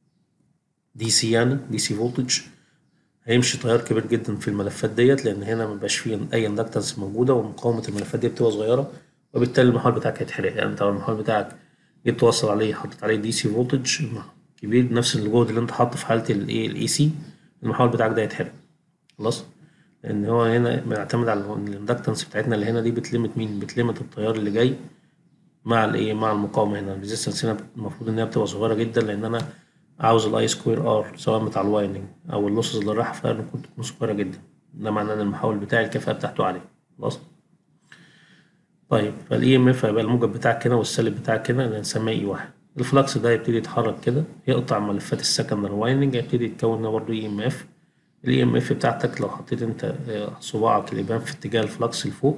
دي سي يعني دي سي فولتج هيمشي تيار كبير جدا في الملفات ديت لان هنا مبيبقاش فيه اي اندكتنس موجوده ومقاومه الملفات دي بتبقى صغيره وبالتالي المحول بتاعك هيتحرق يعني انت لو المحول بتاعك جيت توصل عليه حطيت عليه دي سي فولتج كبير نفس الجهد اللي انت حاطه في حاله الايه الاي سي المحول بتاعك ده هيتحرق خلاص لان هو هنا بنعتمد على الاندكتنس بتاعتنا اللي هنا دي بتلمت مين بتلمت التيار اللي جاي مع الايه مع المقاومه هنا الريزيستنس هنا المفروض ان هي بتبقى صغيره جدا لان انا عاوز الاي سكوير ار سواء بتاع الوايندنج او اللوسز اللي رايحه فيها تكون تكون صغيره جدا ده معناه ان المحول بتاعي الكفاءه بتاعته عاليه خلاص طيب فالاي ام اف هيبقى الموجب بتاعك هنا والسالب بتاعك هنا اللي هنسميه اي واحد الفلكس ده يبتدي يتحرك كده يقطع ملفات السكندري وايندنج هيبتدي يتكون هنا برضه اي ام اف الاي ام اف بتاعتك لو حطيت انت صباعك الابهام في اتجاه الفلكس لفوق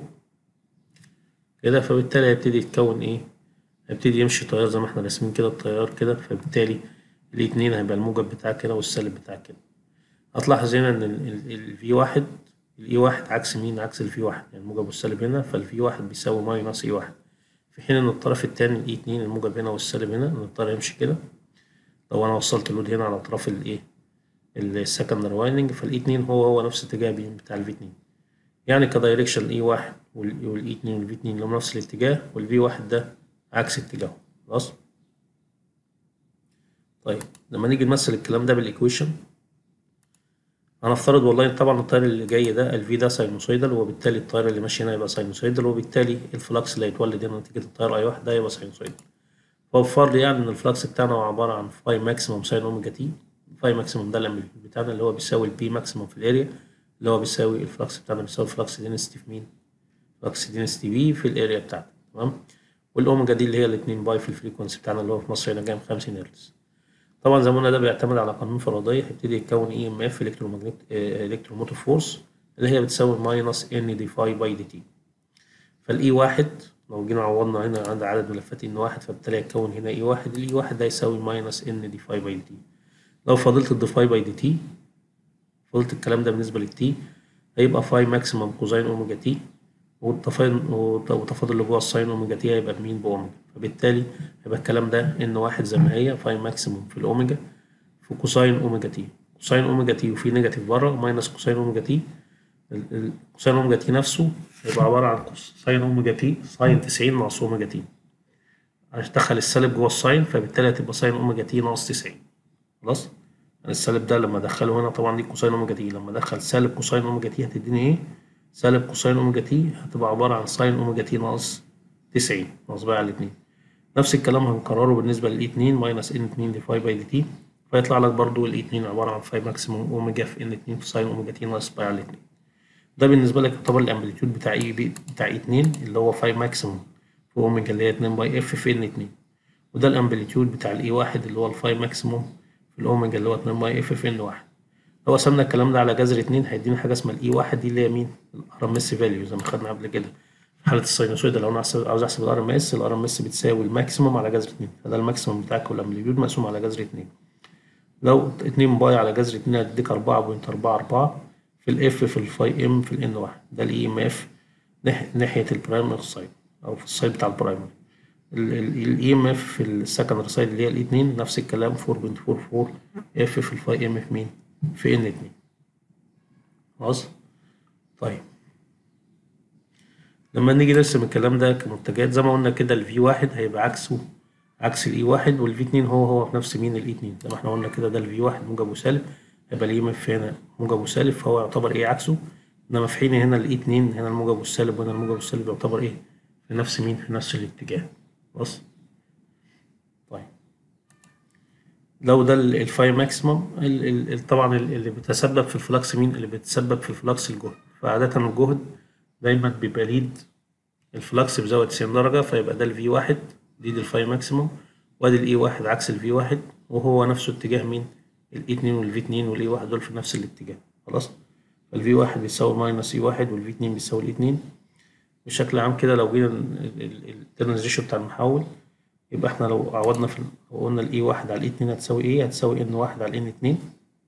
كده فبالتالي هيبتدي يتكون ايه هيبتدي يمشي تيار زي ما احنا راسمين كده التيار كده فبالتالي الاتنين هيبقى الموجب بتاعك كده والسالب بتاعك كده هتلاحظ هنا ان الفي واحد الاي واحد عكس مين عكس الفي واحد يعني الموجب والسالب هنا فالفي واحد بيساوي ماينس اي واحد في حين ان الطرف التاني الاي اتنين الموجب هنا والسالب هنا ان الطرف يمشي كده لو انا وصلت اللود هنا على اطراف الايه السكندري وايندنج فالاي اتنين هو هو نفس اتجاه بين بتاع الفي اتنين يعني كدايركشن الاي واحد والاي اتنين والفي اتنين لهم نفس الاتجاه والفي واحد ده عكس اتجاهه خلاص طيب لما نيجي نمثل الكلام ده بالايكويشن هنفترض والله طبعا التيار اللي جاي ده الفي ده ساينوسويدال وبالتالي التيار اللي ماشي هنا يبقى ساينوسويدال وبالتالي الفلكس اللي هيتولد هنا نتيجة التيار اي واحد ده يبقى ساينوسويدال فوفر لي يعني ان الفلكس بتاعنا هو عبارة عن فاي ماكسيموم ساين اوميجا تي فاي ماكسيموم ده الامبليتيود بتاعنا اللي هو بيساوي البي ماكسيموم في الاريا اللي هو بيساوي الفلكس بتاعنا بيساوي الفلكس دينستي في مين؟ فلكس دينستي بي في الاريا بتاعتنا تمام والاوميجا دي اللي هي الاتنين باي في الفريكونسي بتاعنا اللي هو في مصر هنا جاي 50 هرتز طبعا زي ما قلنا ده بيعتمد على قانون فاراداي هيبتدي يتكون اي ام اف الكترومagnetic الكتروموتيف فورس اللي هي بتساوي ماينس ان دي فاي باي دي تي فالاي واحد لو جينا عوضنا هنا عند عدد ملفات ان واحد فبالتالي هيتكون هنا اي واحد الاي واحد ده يساوي ماينس ان دي فاي باي دي تي لو فضلت الدي فاي باي دي تي فضلت الكلام ده بالنسبه للتي هيبقى فاي ماكسيمم كوزين اوميجا تي والتفاضل اللي جوه الساين اوميجا تي هيبقى بمين باوميجا فبالتالي هيبقى الكلام ده ان واحد زي ما هي فاي ماكسيموم في الاوميجا في كوساين اوميجا تي كوساين اوميجا تي وفي نيجاتيف بره ماينس كوساين اوميجا تي الكوساين اوميجا تي نفسه هيبقى عباره عن كوساين اوميجا تي ساين 90 ناقص اوميجا تي هدخل السالب جوه الساين فبالتالي هتبقى ساين اوميجا تي ناقص 90 خلاص يعني السالب ده لما ادخله هنا طبعا دي كوساين اوميجا تي لما ادخل سالب كوساين اوميجا تي هتديني ايه سالب كوساين اوميجا تي هتبقى عباره عن ساين اوميجا تي ناقص 90 ناقص بقى على الاتنين نفس الكلام هنكرره بالنسبة للإي اتنين ماينس إن اتنين دي فاي باي دي تي فيطلع لك برضو الاي 2 عبارة عن فاي ماكسيموم اوميجا في ان 2 في ساين اوميجا تي ناقص باي على 2 ده بالنسبة لك يعتبر الامبليتيود بتاع اي بي بتاع اي 2 اللي هو فاي ماكسيموم في اوميجا اللي هي 2 باي اف في ان 2 وده الامبليتيود بتاع الاي 1 اللي هو الفاي ماكسيموم في الاوميجا اللي هو 2 باي اف في ان 1 لو قسمنا الكلام ده على جذر 2 هيدينا حاجة اسمها الاي 1 دي اللي هي مين؟ الار ام اس فاليو زي ما خدنا قبل كده في حالة الساينوسويد لو انا عاوز احسب الار ام اس الار ام اس بتساوي الماكسيموم على جذر 2 فده الماكسيموم بتاعك والامبليتيود مقسوم على جذر 2 لو 2 باي على جذر 2 هتديك 4.44 في الاف في الفاي ام في الان 1 ده الاي ام اف ناحية البرايمري سايد او في السايد بتاع البرايمري الاي ام اف في السكندري سايد اللي هي الاي 2 نفس الكلام 4.44 اف في الفاي ام في مين؟ في ان 2 خلاص طيب لما نيجي نرسم الكلام ده كمنتجات زي ما قلنا كده الفي واحد هيبقى عكسه عكس الاي واحد والفي اتنين هو هو في نفس مين الاي اتنين زي ما احنا قلنا كده ده الفي واحد موجب وسالب هيبقى الاي ام اف هنا موجب وسالب فهو يعتبر ايه عكسه انما في حين هنا الاي اتنين هنا الموجب والسالب وهنا الموجب والسالب يعتبر ايه في نفس مين في نفس الاتجاه خلاص طيب لو ده الفاي ماكسيمم طبعا اللي بيتسبب في الفلكس مين اللي بيتسبب في الفلكس الجهد فعادة الجهد دايما بيبقى ليد الفلكس بزاوية 90 درجة فيبقى ده الفي واحد ليد الفاي ماكسيمم وادي الاي واحد عكس الفي واحد وهو نفسه اتجاه مين الاي اتنين والفي اتنين والاي واحد دول في نفس الاتجاه خلاص فالفي واحد بيساوي ماينس اي واحد والفي اتنين بيساوي الاي اتنين بشكل عام كده لو جينا الترنز ريشيو بتاع المحول يبقى احنا لو عوضنا في لو قلنا الاي واحد على الاي اتنين هتساوي ايه هتساوي ان واحد على ان اتنين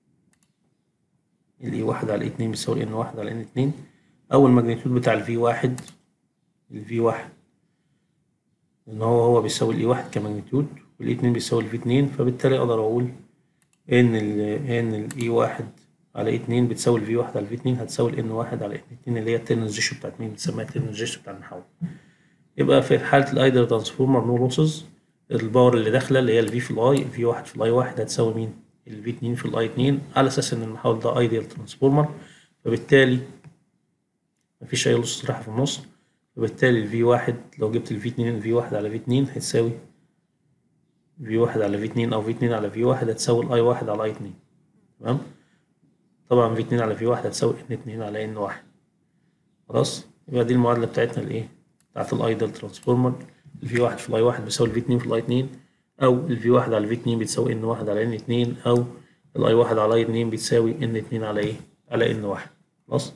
الاي واحد على الاي اتنين بيساوي ان واحد على ان اتنين او الماجنتيود بتاع الفي واحد الفي واحد ان هو هو بيساوي الاي واحد كماجنتيود والاي اتنين بيساوي الفي اتنين فبالتالي اقدر اقول ان ال ان الاي واحد على اي اتنين بتساوي الفي واحد على الفي اتنين هتساوي الان واحد على ان اتنين اللي هي التيرنز ريشيو بتاعت مين بنسميها التيرنز ريشيو بتاع المحول يبقى في حالة الايدر ترانسفورمر نو لوسز الباور اللي داخلة اللي هي الفي في الاي الفي واحد في الاي واحد هتساوي مين؟ الفي اتنين في الاي اتنين على اساس ان المحول ده ايديال ترانسفورمر فبالتالي مفيش اي لوس رايحة في النص فبالتالي الفي واحد لو جبت الفي اتنين الفي واحد على في اتنين هتساوي في واحد على في اتنين او في اتنين على في واحد هتساوي الاي واحد على اي اتنين تمام طبعا في اتنين على في واحد هتساوي ان اتنين على ان واحد خلاص يبقى دي المعادلة بتاعتنا الايه بتاعت الايدل ترانسفورمر الفي واحد في الاي واحد بيساوي الفي اتنين في الاي اتنين او الفي واحد على الفي اتنين بتساوي ان واحد على ان اتنين او الاي واحد على اي اتنين بتساوي ان اتنين على ايه على ان واحد خلاص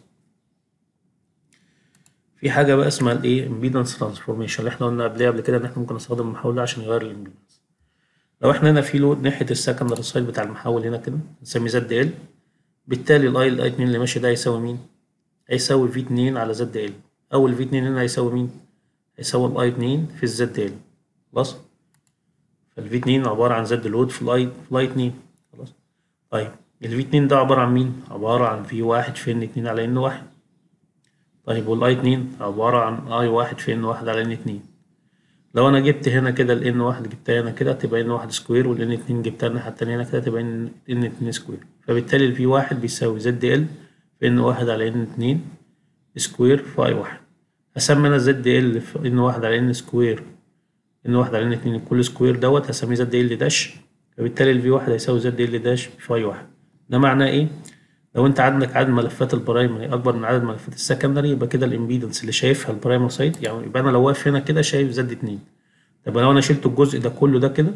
في حاجة بقى اسمها الايه امبيدنس ترانسفورميشن اللي احنا قلنا قبلها قبل كده ان احنا ممكن نستخدم المحول ده عشان يغير الامبيدنس لو احنا هنا في لود ناحية السكندري سايد بتاع المحول هنا كده نسميه زد ال بالتالي الاي الاي اتنين اللي ماشي ده هيساوي مين؟ هيساوي في اتنين على زد ال او الفي اتنين هنا هيساوي مين؟ هيساوي الاي اتنين في الزد ال خلاص؟ فالفي اتنين عبارة عن زد لود في الاي في الاي اتنين خلاص؟ طيب الفي اتنين ده عبارة عن مين؟ عبارة عن في واحد في ان اتنين على ان واحد طيب والاي اتنين عبارة عن اي واحد في ان واحد على ان اتنين لو انا جبت هنا كده الان واحد جبتها هنا كده تبقى ان واحد سكوير والان اتنين جبتها الناحية التانية هنا كده تبقى ان ان اتنين سكوير فبالتالي الفي واحد بيساوي زد ال في ان واحد على ان اتنين سكوير في اي واحد هسمي انا زد ال في ان واحد على ان سكوير ان واحد على ان اتنين كل سكوير دوت هسميه زد ال داش فبالتالي الفي واحد هيساوي زد ال داش في اي واحد ده معناه ايه؟ لو انت عندك عدد ملفات البرايمري اكبر من عدد ملفات السكندري يبقى كده الامبيدنس اللي شايفها البرايمري سايد يعني يبقى انا لو واقف هنا كده شايف زد اتنين طب لو انا شلت الجزء ده كله ده كده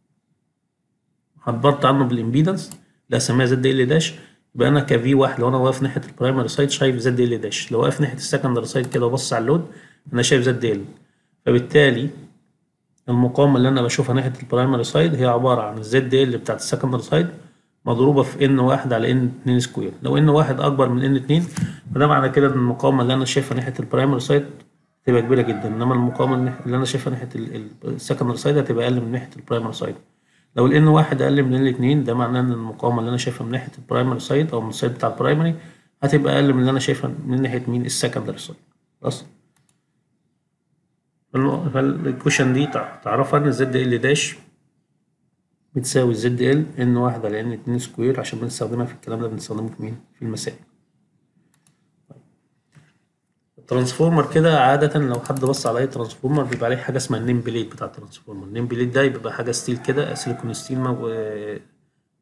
عبرت عنه بالامبيدنس لا اسميها زد ال داش يبقى انا كفي واحد لو انا واقف ناحيه البرايمري سايد شايف زد ال داش لو واقف ناحيه السكندري سايد كده وبص على اللود انا شايف زد ال فبالتالي المقاومه اللي انا بشوفها ناحيه البرايمري سايد هي عباره عن الزد ال بتاعت السكندري سايد مضروبة في ان واحد على ان اتنين سكوير لو ان واحد اكبر من ان اتنين فده معنى كده ان المقاومة اللي انا شايفها ناحية البرايمري سايد تبقى كبيرة جدا انما المقاومة اللي انا شايفها ناحية السكندري سايد هتبقى اقل من ناحية البرايمري سايد لو الان واحد اقل من ان اتنين ده معناه ان المقاومة اللي انا شايفها من ناحية البرايمري سايد او من السايد بتاع البرايمري هتبقى اقل من اللي انا شايفها من ناحية مين السكندري سايد خلاص فالكوشن دي تعرفها ان زد ال داش بتساوي زد ال ان واحد على ان اتنين سكوير عشان بنستخدمها في الكلام ده بنستخدمه في مين؟ في المسائل. الترانسفورمر كده عادة لو حد بص على أي ترانسفورمر بيبقى عليه حاجة اسمها النيم بليت بتاع الترانسفورمر، النيم بليت ده بيبقى حاجة ستيل كده سيليكون ستيل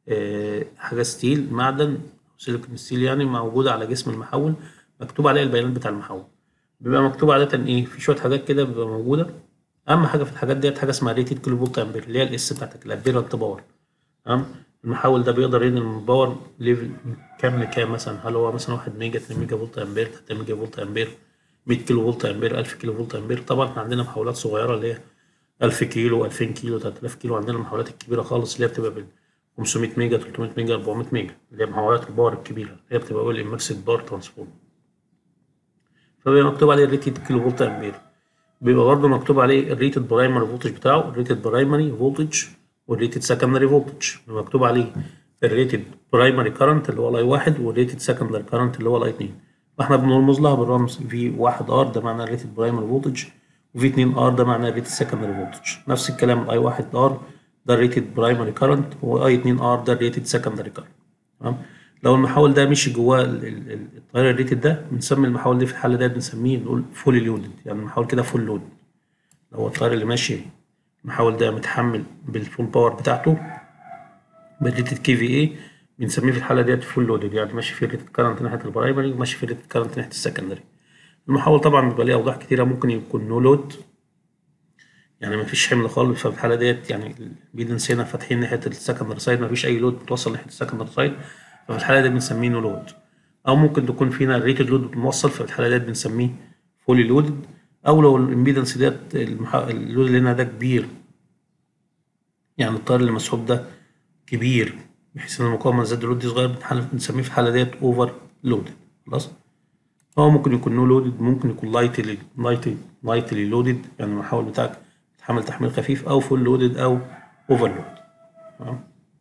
آه، حاجه ستيل معدن سيليكون ستيل يعني موجوده على جسم المحول مكتوب عليها البيانات بتاع المحول بيبقى مكتوب عاده ايه في شويه حاجات كده بيبقى موجوده اهم حاجه في الحاجات ديت حاجه اسمها ريتد كيلو فولت امبير اللي هي الاس بتاعتك الابيرنت باور تمام المحول ده بيقدر ينقل من باور ليفل من كام لكام مثلا هل هو مثلا 1 ميجا 2 ميجا فولت امبير 3 ميجا فولت امبير 100 كيلو فولت امبير 1000 كيلو فولت امبير طبعا احنا عندنا محولات صغيره اللي هي 1000 كيلو 2000 كيلو 3000 كيلو عندنا المحولات الكبيره خالص اللي هي بتبقى بال 500 ميجا 300 ميجا 400 ميجا اللي هي محولات الباور الكبيره اللي هي بتبقى اول اميرسيف باور ترانسفورم فبيبقى مكتوب عليه الريتد كيلو فولت امبير بيبقى برضه مكتوب عليه الريتد برايمري فولتج بتاعه الريتد برايمري فولتج والريتد سكندري فولتج مكتوب عليه الريتد برايمري كارنت اللي هو الاي واحد والريتد سكندري كارنت اللي هو الاي 2 فاحنا بنرمز لها بالرمز في 1 ار ده معناه الريتد برايمري فولتج وفي 2 ار ده معناه الريتد سكندري فولتج نفس الكلام الاي 1 ار ده الريتد برايمري كارنت واي 2 ار ده الريتد سكندري كارنت تمام لو المحول ده مشي جواه ال- ال- ال- التيار الريتد ده بنسمي المحول ده في الحاله ده بنسميه نقول فولي لودد يعني المحول كده فول لود لو هو التيار اللي ماشي المحول ده متحمل بالفول باور بتاعته بالريتد كي في اي بنسميه في الحاله ديت فول لودد يعني ماشي فيه الريتد كارنت ناحيه البرايمري وماشي فيه الريتد كارنت ناحيه السكندري المحول طبعا بيبقى ليه اوضاع كتيره ممكن يكون نو لود يعني مفيش حمل خالص ففي الحاله ديت يعني البيدنس هنا فاتحين ناحيه السكندري سايد مفيش اي لود بتوصل ناحيه السكندري سايد ففي الحاله دي بنسميه نو لود او ممكن تكون فينا الريتد لود موصل ففي الحاله ديت بنسميه فولي لودد او لو الامبيدنس ديت المح... اللود اللي هنا ده كبير يعني التيار اللي مسحوب ده كبير بحيث ان المقاومه زاد اللود دي صغير بنحل- بنسميه في الحاله ديت اوفر لودد خلاص هو ممكن يكون نو لودد ممكن يكون لايتلي لايتلي لايتلي لودد يعني المحول بتاعك بيتحمل تحميل خفيف او فول لودد او اوفر لود تمام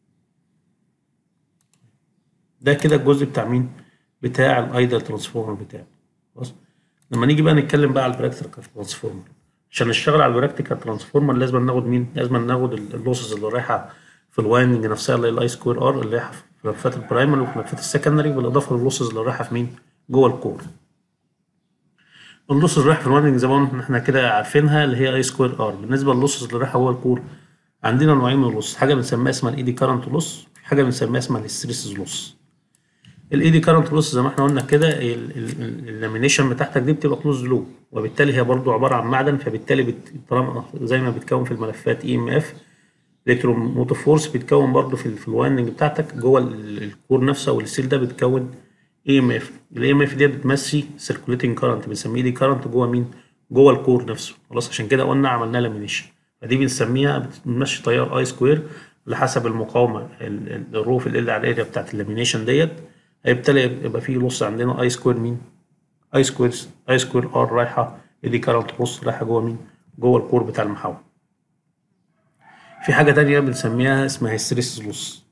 ده كده الجزء بتاع مين بتاع الايدل ترانسفورمر بتاعي خلاص لما نيجي بقى نتكلم بقى على البراكتيكال ترانسفورمر عشان نشتغل على البراكتيكال ترانسفورمر لازم ناخد مين لازم ناخد اللوسز اللي رايحه في الوايندنج نفسها اللي هي الاي سكوير ار اللي رايحه في ملفات البرايمري وفي ملفات السكندري بالاضافه للوسز اللي رايحه في مين جوه الكور اللوسز اللي رايحه في الوايندنج زي ما قلنا احنا كده عارفينها اللي هي اي سكوير ار بالنسبه للوسز اللي رايحه جوه الكور عندنا نوعين من اللوس حاجه بنسميها اسمها الايدي كارنت لوس في حاجه بنسميها اسمها الستريسز لوس الايدي كارنت لوس زي ما احنا قلنا كده اللامينيشن بتاعتك دي بتبقى كلوز لوب وبالتالي هي برضو عباره عن معدن فبالتالي بت... طالما زي ما بتكون في الملفات اي ام اف الكترون موتور فورس بيتكون برضو في, ال- في الوايندنج بتاعتك جوه ال- الكور نفسه والستيل ده بتكون اي ام اف الاي ام اف دي بتمشي سيركوليتنج كارنت بنسميه دي كارنت جوه مين جوه الكور نفسه خلاص عشان كده قلنا عملنا لامينيشن فدي بنسميها بتمشي تيار اي سكوير لحسب المقاومه ال- ال- الروف اللي على الاريا بتاعت اللامينيشن ديت هيبتدي يبقى فيه لص عندنا اي سكوير مين اي سكوير اي سكوير ار رايحه دي كارنت لص رايحه جوه مين جوه الكور بتاع المحول في حاجه تانية بنسميها اسمها ستريس لوس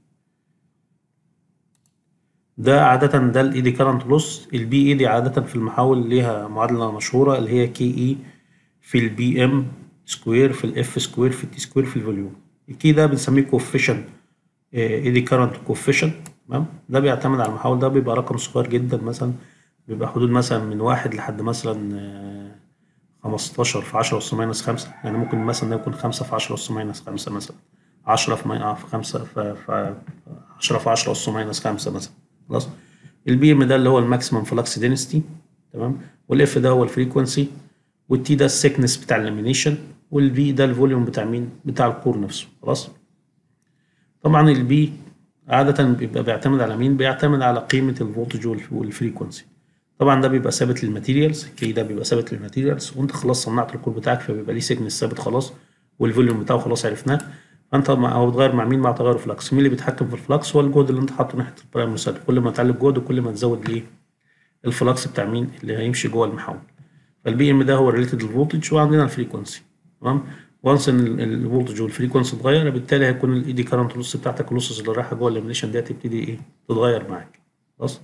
ده عادة ده الايدي كارنت لوس البي اي دي عادة في المحاول ليها معادلة مشهورة اللي هي كي اي في البي ام سكوير في الاف سكوير في التي سكوير في الفوليوم الكي ده بنسميه كوفيشن ايدي كارنت كوفيشن تمام ده بيعتمد على المحاول ده بيبقى رقم صغير جدا مثلا بيبقى حدود مثلا من واحد لحد مثلا آه، 15 في 10 أس ماينس 5 يعني ممكن مثلا ده يكون 5 في 10 أس ماينس 5 مثلا 10 في ماي- في 5 في في 10 في 10 أس ماينس 5 مثلا خلاص البي ام ده اللي هو الماكسيمم فلكس دينستي تمام والاف ده هو الفريكونسي والتي ده السكنس بتاع اللامينيشن والفي ده الفوليوم بتاع مين بتاع الكور نفسه خلاص طبعا البي عادة بيبقى بيعتمد على مين؟ بيعتمد على قيمة الفولتج والف- والفريكونسي. طبعا ده بيبقى ثابت للماتيريالز كي ده بيبقى ثابت للماتيريالز وانت خلاص صنعت الكور بتاعك فبيبقى ليه سيجنس ثابت خلاص والفوليوم بتاعه خلاص عرفناه فانت مع هو بيتغير مع مين؟ مع تغير الفلكس، مين اللي بيتحكم في الفلكس؟ هو الجهد اللي انت حاطه ناحية البرايمري سايد، كل ما تعلي الجهد كل ما تزود ليه؟ الفلكس بتاع مين؟ اللي هيمشي جوه المحول. فالبي ام ده هو ريليتد للفولتج وعندنا الفريكونسي تمام؟ وانس ان ال- الفولتج والفريكونسي اتغير بالتالي هيكون الايدي كارنت لوس بتاعتك اللوسز اللي رايحه جوه اللامينيشن دي هتبتدي ايه؟ تتغير معاك خلاص؟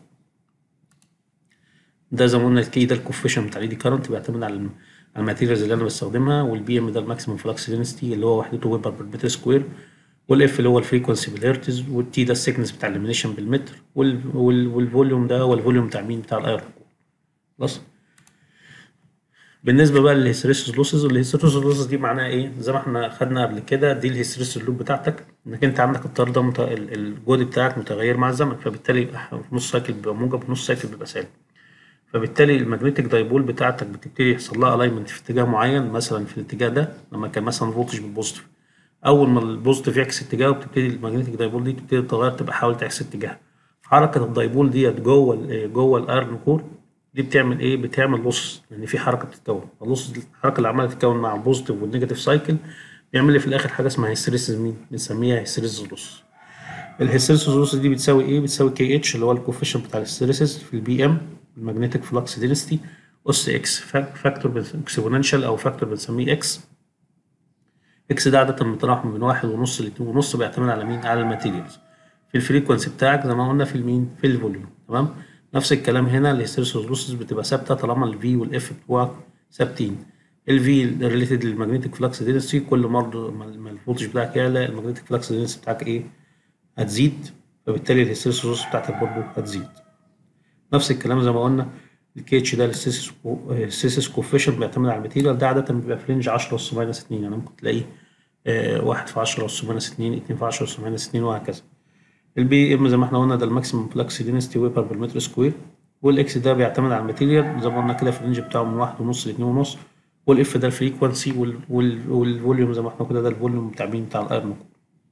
ده زي ما قلنا الكي ده الكوفيشن بتاع الايدي كارنت بيعتمد على الم- على الماتيريالز اللي انا بستخدمها والبي ام ده الماكسيمم فلكس دينستي اللي هو وحدته ويبر بير متر سكوير والاف اللي هو الفريكونسي بالهرتز والتي ده السكنس بتاع اللامينيشن بالمتر وال- وال- والفوليوم ده هو الفوليوم بتاع مين بتاع الايرون خلاص بالنسبه بقى للهيستريسيس لوسز الهيستريسيس لوسز دي معناها ايه زي ما احنا خدنا قبل كده دي الهيستريسيس لوب بتاعتك انك انت عندك التيار ده مت... ال- الجهد بتاعك متغير مع الزمن فبالتالي يبقى في نص سايكل بيبقى موجب ونص سايكل بيبقى سالب فبالتالي المagnetic دايبول بتاعتك بتبتدي يحصل لها الاينمنت في اتجاه معين مثلا في الاتجاه ده لما كان مثلا فولتج بالبوزيتيف اول ما البوزيتيف يعكس اتجاهه بتبتدي المagnetic دايبول دي تبتدي تتغير تبقى حاول تعكس اتجاهها حركه الدايبول ديت جوه ال- جوه الايرن كور دي بتعمل ايه بتعمل لص لان في حركه بتتكون اللص دي الحركه اللي عماله تتكون مع البوزيتيف والنيجاتيف سايكل بيعمل لي في الاخر حاجه اسمها هيستريسيس مين بنسميها هيستريسيس لوس الهيستريسيس لوس دي بتساوي ايه بتساوي كي اتش اللي هو الكوفيشنت بتاع الهيستريسيس في البي ام المagnetic فلكس دينستي اس اكس فاكتور اكسبوننشال او فاكتور بنسميه اكس اكس ده عادة متراوح من واحد ونص لاتنين ونص بيعتمد على مين؟ على الماتيريالز. في الفريكونسي بتاعك زي ما قلنا في المين؟ في الفوليوم تمام؟ نفس الكلام هنا الهيستيريسيس لوسز بتبقى ثابتة طالما الفي والاف بتوعك ثابتين. الفي ريليتد للمagnetic فلكس دينستي كل مرة ما الفولتج بتاعك يعلى المagnetic فلكس دينستي بتاعك ايه؟ هتزيد فبالتالي الهيستيريسيس لوسز بتاعتك برضه هتزيد. نفس الكلام زي ما قلنا الكي اتش ده السيسيس كوفيشنت بيعتمد على الماتيريال ده عادة بيبقى في رينج 10 اس ماينس 2 يعني ممكن تلاقيه آه، واحد في 10 اس ماينس 2 2 في 10 اس ماينس 2 وهكذا البي ام زي ما احنا قلنا ده الماكسيمم فلكس دينستي ويبر بالمتر سكوير والاكس ده بيعتمد على الماتيريال زي ما قلنا كده في الرينج بتاعه من واحد ونص ل 2 ونص والاف ده الفريكونسي وال- وال- والفوليوم زي ما احنا كده ده الفوليوم بتاع مين بتاع الايرون كور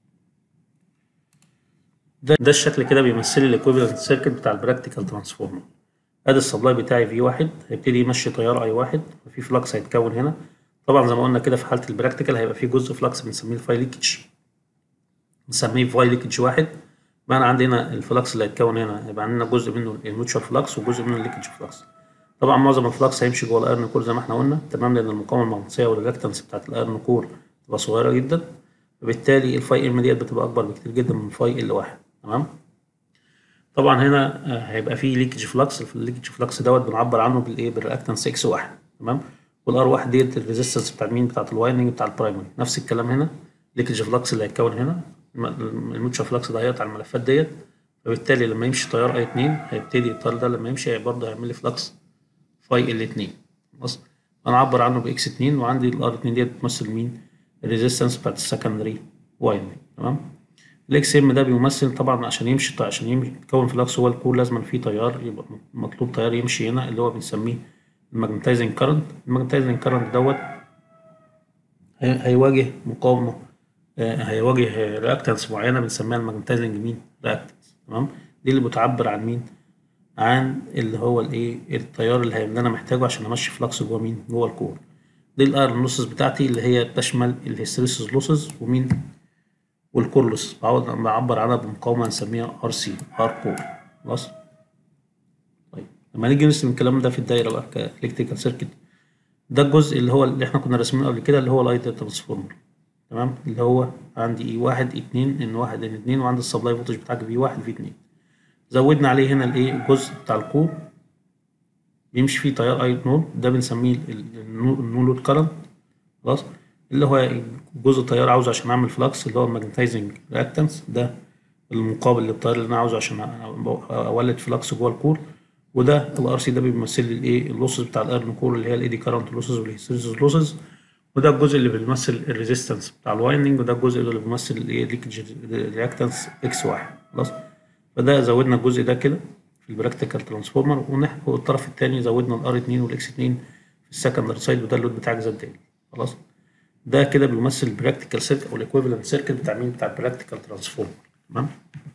ده ده الشكل كده بيمثل لي الايكويفالنت سيركت بتاع البراكتيكال ترانسفورمر ادي السبلاي بتاعي في واحد هيبتدي يمشي تيار اي واحد وفي فلكس هيتكون هنا طبعا زي ما قلنا كده في حاله البراكتيكال هيبقى في جزء فلكس بنسميه الفاي ليكج نسميه فاي ليكج واحد بقى انا عندي هنا الفلكس اللي هيتكون هنا هيبقى عندنا جزء منه الميوتشوال فلكس وجزء منه الليكج فلكس طبعا معظم الفلكس هيمشي جوه الايرن كور زي ما احنا قلنا تمام لان المقاومه المغناطيسيه والرياكتنس بتاعت الايرن كور بتبقى صغيره جدا فبالتالي الفاي ام ديت بتبقى اكبر بكتير جدا من الفاي ال واحد تمام طبعا هنا آه، هيبقى فيه ليكج فلكس الليكج فلكس دوت بنعبر عنه بالايه بالرياكتنس اكس واحد تمام والار واحد ديت الريزيستنس بتاع مين بتاعت الوايندنج بتاع البرايمري نفس الكلام هنا ليكج فلكس اللي هيتكون هنا الموتشر فلكس ده هيقطع الملفات ديت فبالتالي لما يمشي تيار اي 2 هيبتدي التيار ده لما يمشي برضه هيعمل لي فلكس فاي ال 2 خلاص انا اعبر عنه باكس 2 وعندي الار 2 ديت بتمثل مين الريزيستنس بتاعت السكندري وايندنج تمام الاكس ام ده بيمثل طبعا عشان يمشي عشان يمشي يتكون فلكس هو الكور لازم فيه تيار يبقى مطلوب تيار يمشي هنا اللي هو بنسميه الماجنتايزنج كارنت الماجنتايزنج كارنت دوت هي- هيواجه مقاومه آه، هيواجه رياكتنس معينه بنسميها الماجنتايزنج مين رياكتنس تمام دي اللي بتعبر عن مين عن اللي هو الايه التيار اللي هي- اللي انا محتاجه عشان امشي فلكس جوه مين جوه الكور دي الايرون لوسز بتاعتي اللي هي بتشمل الهيستريسيس لوسز ومين والكور لوسز بعوض- بعبر عنها بمقاومه نسميها ار سي ار كور خلاص طيب لما نيجي نرسم الكلام ده في الدايره بقى كالكتريكال سيركت ده الجزء اللي هو اللي احنا كنا راسمينه قبل كده اللي هو الايدل ترانسفورمر تمام اللي هو عندي اي واحد اي اتنين ان واحد ان اتنين وعندي السبلاي فولتج بتاعك في واحد في اتنين زودنا عليه هنا الايه الجزء بتاع الكور بيمشي فيه تيار اي نود ده بنسميه النو لود كارنت خلاص اللي هو جزء التيار عاوزه عشان اعمل فلكس اللي هو الماجنتايزنج رياكتنس ده المقابل للتيار اللي انا عاوزه عشان أ- اولد فلكس جوه الكور وده الار سي ده بيمثل لي الايه اللوسز بتاع الايرن كور اللي هي الايدي كارنت لوسز والهيستيريسيس لوسز وده الجزء اللي بيمثل الريزيستنس بتاع الوايندنج وده الجزء اللي بيمثل الايه ليكج رياكتنس اكس واحد خلاص فده زودنا الجزء ده كده في البراكتيكال ترانسفورمر ونح- والطرف الثاني زودنا الار 2 والاكس 2 في السكندري سايد وده اللود بتاعك زاد تاني خلاص ده كده بيمثل البراكتيكال سيركت او الايكويفالنت سيركت بتاع مين بتاع البراكتيكال ترانسفورمر تمام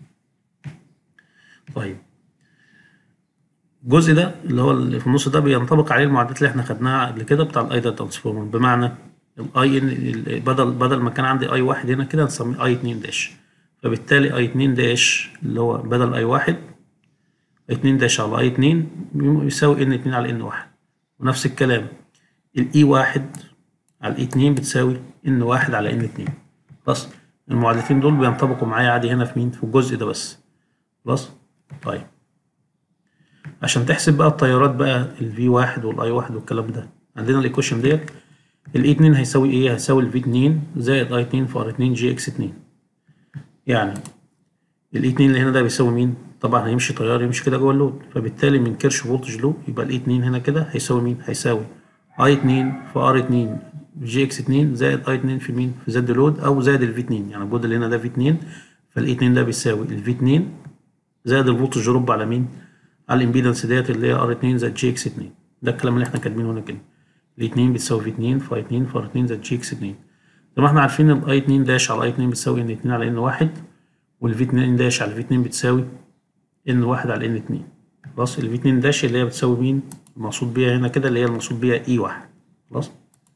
طيب الجزء ده اللي هو اللي في النص ده بينطبق عليه المعادلات اللي احنا خدناها قبل كده بتاع الايدل ترانسفورمر بمعنى الاي ان بدل بدل ما كان عندي اي واحد هنا كده نسميه اي 2 داش فبالتالي اي 2 داش اللي هو بدل اي واحد اي 2 داش على اي 2 يساوي ان 2 على ان واحد ونفس الكلام الاي واحد على الاي 2 بتساوي ان واحد على ان 2 خلاص المعادلتين دول بينطبقوا معايا عادي هنا في مين في الجزء ده بس خلاص طيب عشان تحسب بقى التيارات بقى الفي واحد والاي واحد والكلام ده عندنا الايكويشن ديت الاي 2 هيساوي ايه هيساوي الفي 2 زائد اي 2 في ار 2 جي اكس 2 يعني الاي 2 اللي هنا ده بيساوي مين طبعا هيمشي تيار يمشي كده جوه اللود فبالتالي من كيرش فولتج لو يبقى الاي 2 هنا كده هيساوي مين هيساوي اي 2 في ار 2 جي اكس 2 زائد اي 2 في مين في زد لود او زائد الفي 2 يعني الجهد اللي هنا ده في 2 فالاي 2 ده بيساوي الفي 2 زائد الفولتج دروب على مين على الامبيدنس ديت اللي هي ار 2 زائد جي اكس 2 ده الكلام اللي احنا كاتبينه هنا كده ال 2 بتساوي في 2 في اي 2 في ار 2 زائد جي اكس 2 زي ما احنا عارفين الاي 2 داش على اي 2 بتساوي ان 2 على ان 1 والفي 2 داش على في 2 بتساوي ان 1 على ان 2 خلاص الفي 2 داش اللي هي بتساوي مين المقصود بيها هنا كده اللي هي المقصود بيها اي 1 خلاص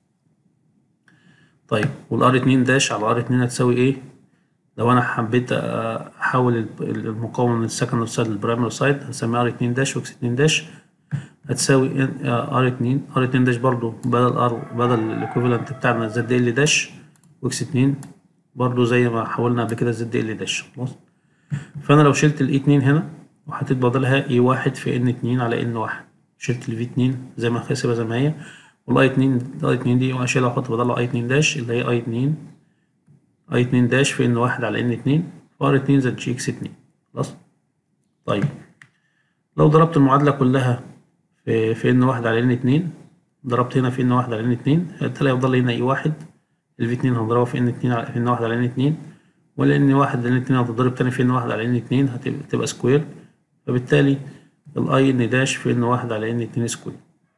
طيب والار 2 داش على ار 2 هتساوي ايه لو انا حبيت احول المقاومه من السكندري سايد للبرايمري سايد هسميها ار 2 داش واكس 2 داش هتساوي ار 2 ار 2 داش برضو بدل ار بدل الايكوفالنت بتاعنا زد ال داش واكس 2 برضو زي ما حولنا قبل كده زد ال داش خلاص فانا لو شلت الاي 2 هنا وحطيت بدلها اي 1 في ان 2 على ان 1 شلت الفي 2 زي ما حاسبها زي ما هي والاي 2 الاي 2 دي واشيلها واحط بدلها اي 2 داش اللي هي اي 2 اي 2 داش في ان 1 على ان 2 ار 2 زائد جي اكس 2 خلاص طيب لو ضربت المعادله كلها في في ان 1 على ان 2 ضربت هنا في ان 1 على ان 2 هتلاقي يفضل هنا اي 1 الفي 2 هنضربها في ان 2 على في ان 1 على ان 2 ولا ان 1 على ان 2 هتضرب تاني في ان 1 على ان 2 هتبقى سكوير فبالتالي الاي ان داش في ان 1 على ان 2 سكوير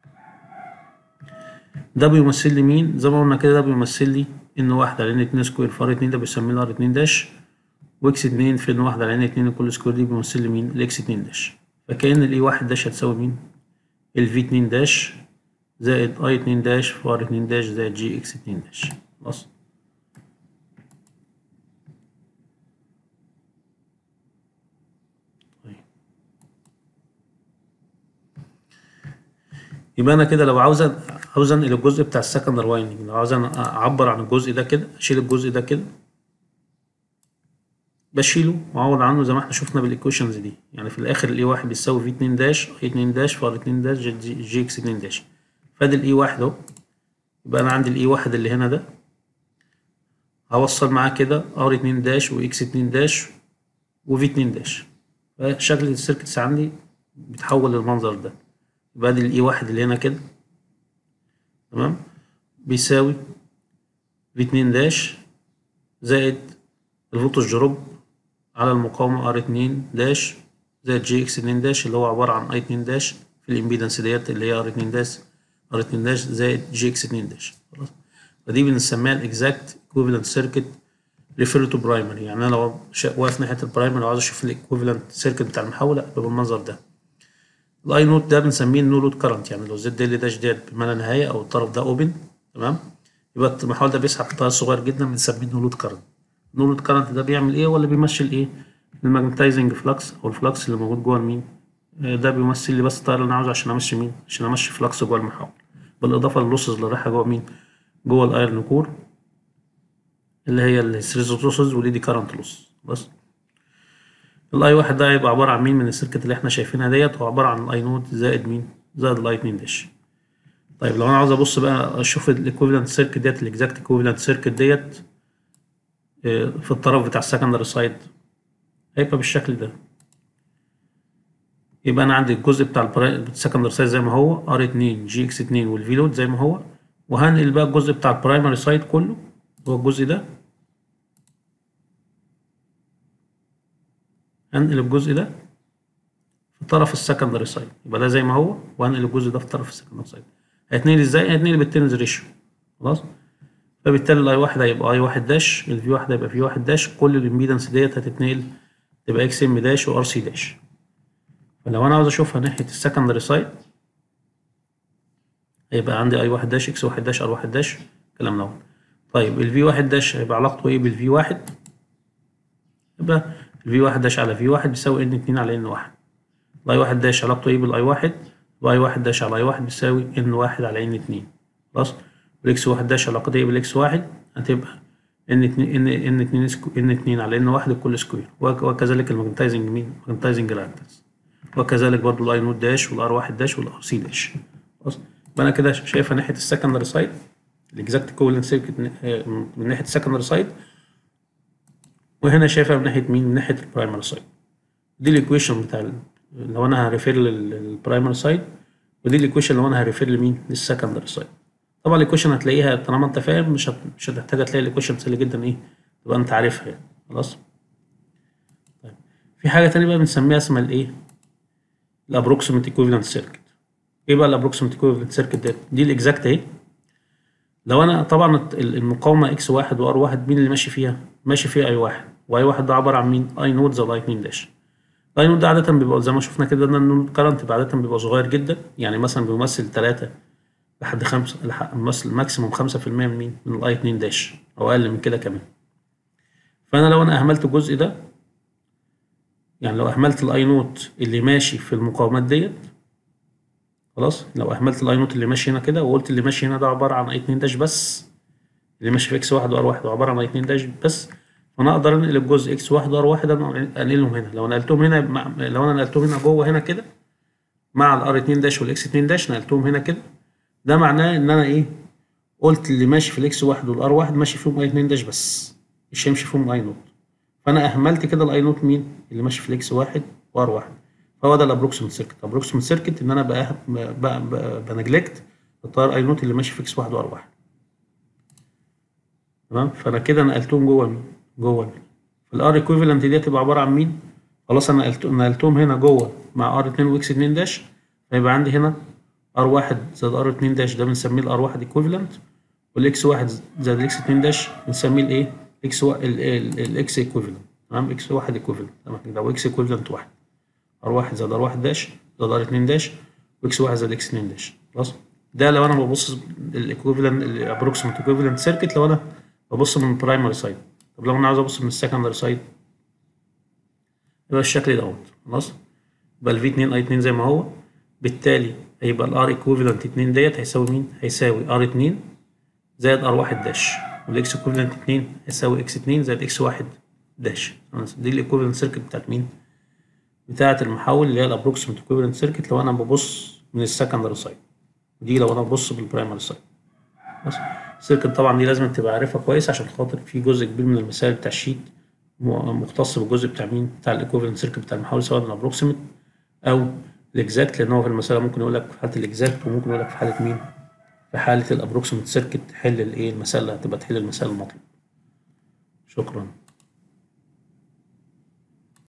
ده بيمثل لي مين زي ما قلنا كده ده بيمثل لي ان 1 على ان 2 سكوير في ار 2 ده بيسميه الار 2 داش واكس 2 في ان 1 على ان 2 كل سكوير دي بيمثل لي مين الاكس 2 داش فكأن الاي 1 داش هتساوي مين الفي 2 داش زائد اي 2 داش في ار 2 داش زائد جي اكس 2 داش خلاص يبقى انا كده لو عاوز عاوز انقل الجزء بتاع السكندر وايندنج لو عاوز اعبر عن الجزء ده كده اشيل الجزء ده كده بشيله واعوض عنه زي ما احنا شفنا بالايكويشنز دي يعني في الاخر الاي واحد بيساوي في 2 داش اي 2 داش فار 2 داش جي اكس 2 داش فادي الاي واحد اهو يبقى انا عندي الاي واحد اللي هنا ده هوصل معاه كده ار 2 داش واكس 2 داش وفي 2 داش فشكل السيركتس عندي بيتحول للمنظر ده يبقى ادي الاي واحد اللي هنا كده تمام بيساوي في 2 داش زائد الفولتج دروب على المقاومة ار 2 داش زائد جي اكس 2 داش اللي هو عبارة عن اي 2 داش في الامبيدنس ديت اللي هي ار 2 داش ار 2 داش زائد جي اكس 2 داش خلاص فدي بنسميها الاكزاكت ايكويفالنت سيركت ريفير تو برايمري يعني انا لو واقف ناحية البرايمري وعاوز اشوف الايكويفالنت سيركت بتاع المحول يبقى بالمنظر ده الاي نوت ده بنسميه النو لود كرنت يعني لو زد ال داش ديت بما لا نهايه او الطرف ده اوبن تمام يبقى المحول ده بيسحب تيار صغير جدا بنسميه النو لود كرنت النو لود كرنت ده بيعمل ايه ولا بيمثل ايه الماجنتايزنج فلكس او الفلكس اللي موجود جوه المين ده بيمثل لي بس التيار اللي انا عاوزه عشان امشي مين عشان امشي فلكس جوه المحول بالاضافه لللوسز اللي رايحه جوه مين جوه الايرن كور اللي هي الهيستريزوس لوسز والايدي كرنت لوس بس الاي واحد ده هيبقى عباره عن مين من السيركت اللي احنا شايفينها ديت هو عباره عن الاي نوت زائد مين زائد الاي 2 داش طيب لو انا عاوز ابص بقى اشوف الايكويفالنت سيركت ديت الاكزاكت ايكويفالنت سيركت ديت في الطرف بتاع السكندري سايد هيبقى بالشكل ده يبقى انا عندي الجزء بتاع السكندري سايد زي ما هو ار 2 جي اكس 2 والفي لود زي ما هو وهنقل بقى الجزء بتاع البرايمري سايد كله هو الجزء ده هنقل الجزء ده في طرف السكندري سايد يبقى ده زي ما هو وهنقل الجزء ده في طرف السكندري سايد هيتنقل ازاي؟ هيتنقل بالتيرنز ريشيو خلاص فبالتالي الاي واحد هيبقى اي واحد داش الفي واحد هيبقى في واحد داش كل الامبيدنس ديت هتتنقل تبقى اكس ام داش وار سي داش فلو انا عاوز اشوفها ناحيه السكندري سايد هيبقى عندي اي واحد داش اكس واحد داش ار واحد داش الكلام دوت طيب الفي واحد داش هيبقى علاقته ايه بالفي واحد يبقى الفي واحد داش على في واحد بيساوي ان اتنين على ان واحد الاي واحد داش علاقته ايه بالاي واحد واي واحد داش على اي واحد بيساوي ان واحد على ان اتنين خلاص والاكس واحد داش علاقته ايه بالاكس واحد هتبقى ان اتنين ان ان اتنين ان اتنين على ان واحد الكل سكوير وكذلك الماجنتايزنج مين ماجنتايزنج رياكتنس وكذلك برضو الاي نوت داش والار واحد داش والار سي داش خلاص يبقى انا كده شايفها ناحيه السكندري سايد الاكزاكت كوفالنت سيركت من ناحيه السكندري سايد وهنا شايفها من ناحيه مين من ناحيه البرايمري سايد دي الايكويشن بتاع لو انا هريفير للبرايمري سايد ودي الايكويشن اللي انا هريفير لمين للسكندري سايد طبعا الايكويشن هتلاقيها طالما انت فاهم مش هت... مش هتحتاج تلاقي الايكويشن سهله جدا ايه تبقى انت عارفها يعني خلاص طيب في حاجه تانية بقى بنسميها اسمها الايه الابروكسيمت ايكويفالنت سيركت ايه بقى الابروكسيمت ايكويفالنت سيركت ديت دي الاكزاكت اهي لو انا طبعا المقاومه اكس واحد وار واحد مين اللي ماشي فيها ماشي فيها اي واحد واي واحد ده عباره عن مين اي نود زائد اي 2 داش اي نود ده عاده بيبقى زي ما شفنا كده ان النود كارنت بيبقى عاده بيبقى صغير جدا يعني مثلا بيمثل 3 لحد 5 لحد بيمثل ماكسيموم 5% من مين من الاي 2 داش او اقل من كده كمان فانا لو انا اهملت الجزء ده يعني لو اهملت الاي نوت اللي ماشي في المقاومات ديت خلاص لو اهملت الاي نوت اللي ماشي هنا كده وقلت اللي ماشي هنا ده عباره عن اي 2 داش بس اللي ماشي في اكس واحد وار واحد عباره عن اي 2 داش بس فانا اقدر انقل الجزء اكس واحد وار واحد انا انقلهم هنا لو نقلتهم هنا مع... لو انا نقلتهم هنا جوه هنا كده مع الار 2 داش والاكس 2 داش نقلتهم هنا كده ده معناه ان انا ايه قلت اللي ماشي في الاكس واحد والار واحد ماشي فيهم اي 2 داش بس مش هيمشي فيهم اي نوت فانا اهملت كده الاي نوت مين اللي ماشي في الاكس واحد وار واحد فهو ده الابروكسيمت سيركت الابروكسيمت سيركت ان انا بقى بنجلكت التيار اي نوت اللي ماشي في اكس واحد وار واحد تمام فانا كده نقلتهم جوه مين جوه مين فالار ايكويفالنت دي هتبقى عباره عن مين خلاص انا نقلتهم هنا جوه مع ار 2 واكس 2 داش فيبقى عندي هنا ار 1 زائد ار 2 داش ده بنسميه الار 1 ايكويفالنت والاكس 1 زائد الاكس 2 داش بنسميه الايه اكس الاكس ايكويفالنت تمام اكس 1 ايكويفالنت تمام كده واكس ايكويفالنت 1 ار 1 زائد ار 1 داش زائد ار 2 داش واكس 1 زائد اكس 2 داش خلاص ده لو انا ببص الايكويفالنت الابروكسيمت ايكويفالنت سيركت لو انا ببص من البرايمري سايد طب لو انا عاوز ابص من السكندري سايد يبقى الشكل دوت خلاص يبقى الفي 2 اي 2 زي ما هو بالتالي هيبقى الار ايكويفالنت 2 ديت هيساوي مين؟ هيساوي ار 2 زائد ار 1 داش والاكس ايكويفالنت 2 هيساوي اكس 2 زائد اكس 1 داش دي الايكويفالنت سيركت بتاعت مين؟ بتاعت المحول اللي هي الابروكسيمت ايكويفالنت سيركت لو انا ببص من السكندري سايد ودي لو انا ببص بالبرايمري سايد بس السيركت طبعا دي لازم تبقى عارفها كويس عشان خاطر في جزء كبير من المسائل بتاع الشيت مختص بالجزء بتاع مين بتاع الايكوفالنت سيركت بتاع المحول سواء الابروكسيمت او الاكزاكت لان هو في المساله ممكن يقول لك في حاله الاكزاكت وممكن يقول لك في حاله مين في حاله الابروكسيمت سيركت تحل الايه المساله هتبقى تحل المساله المطلوبه شكرا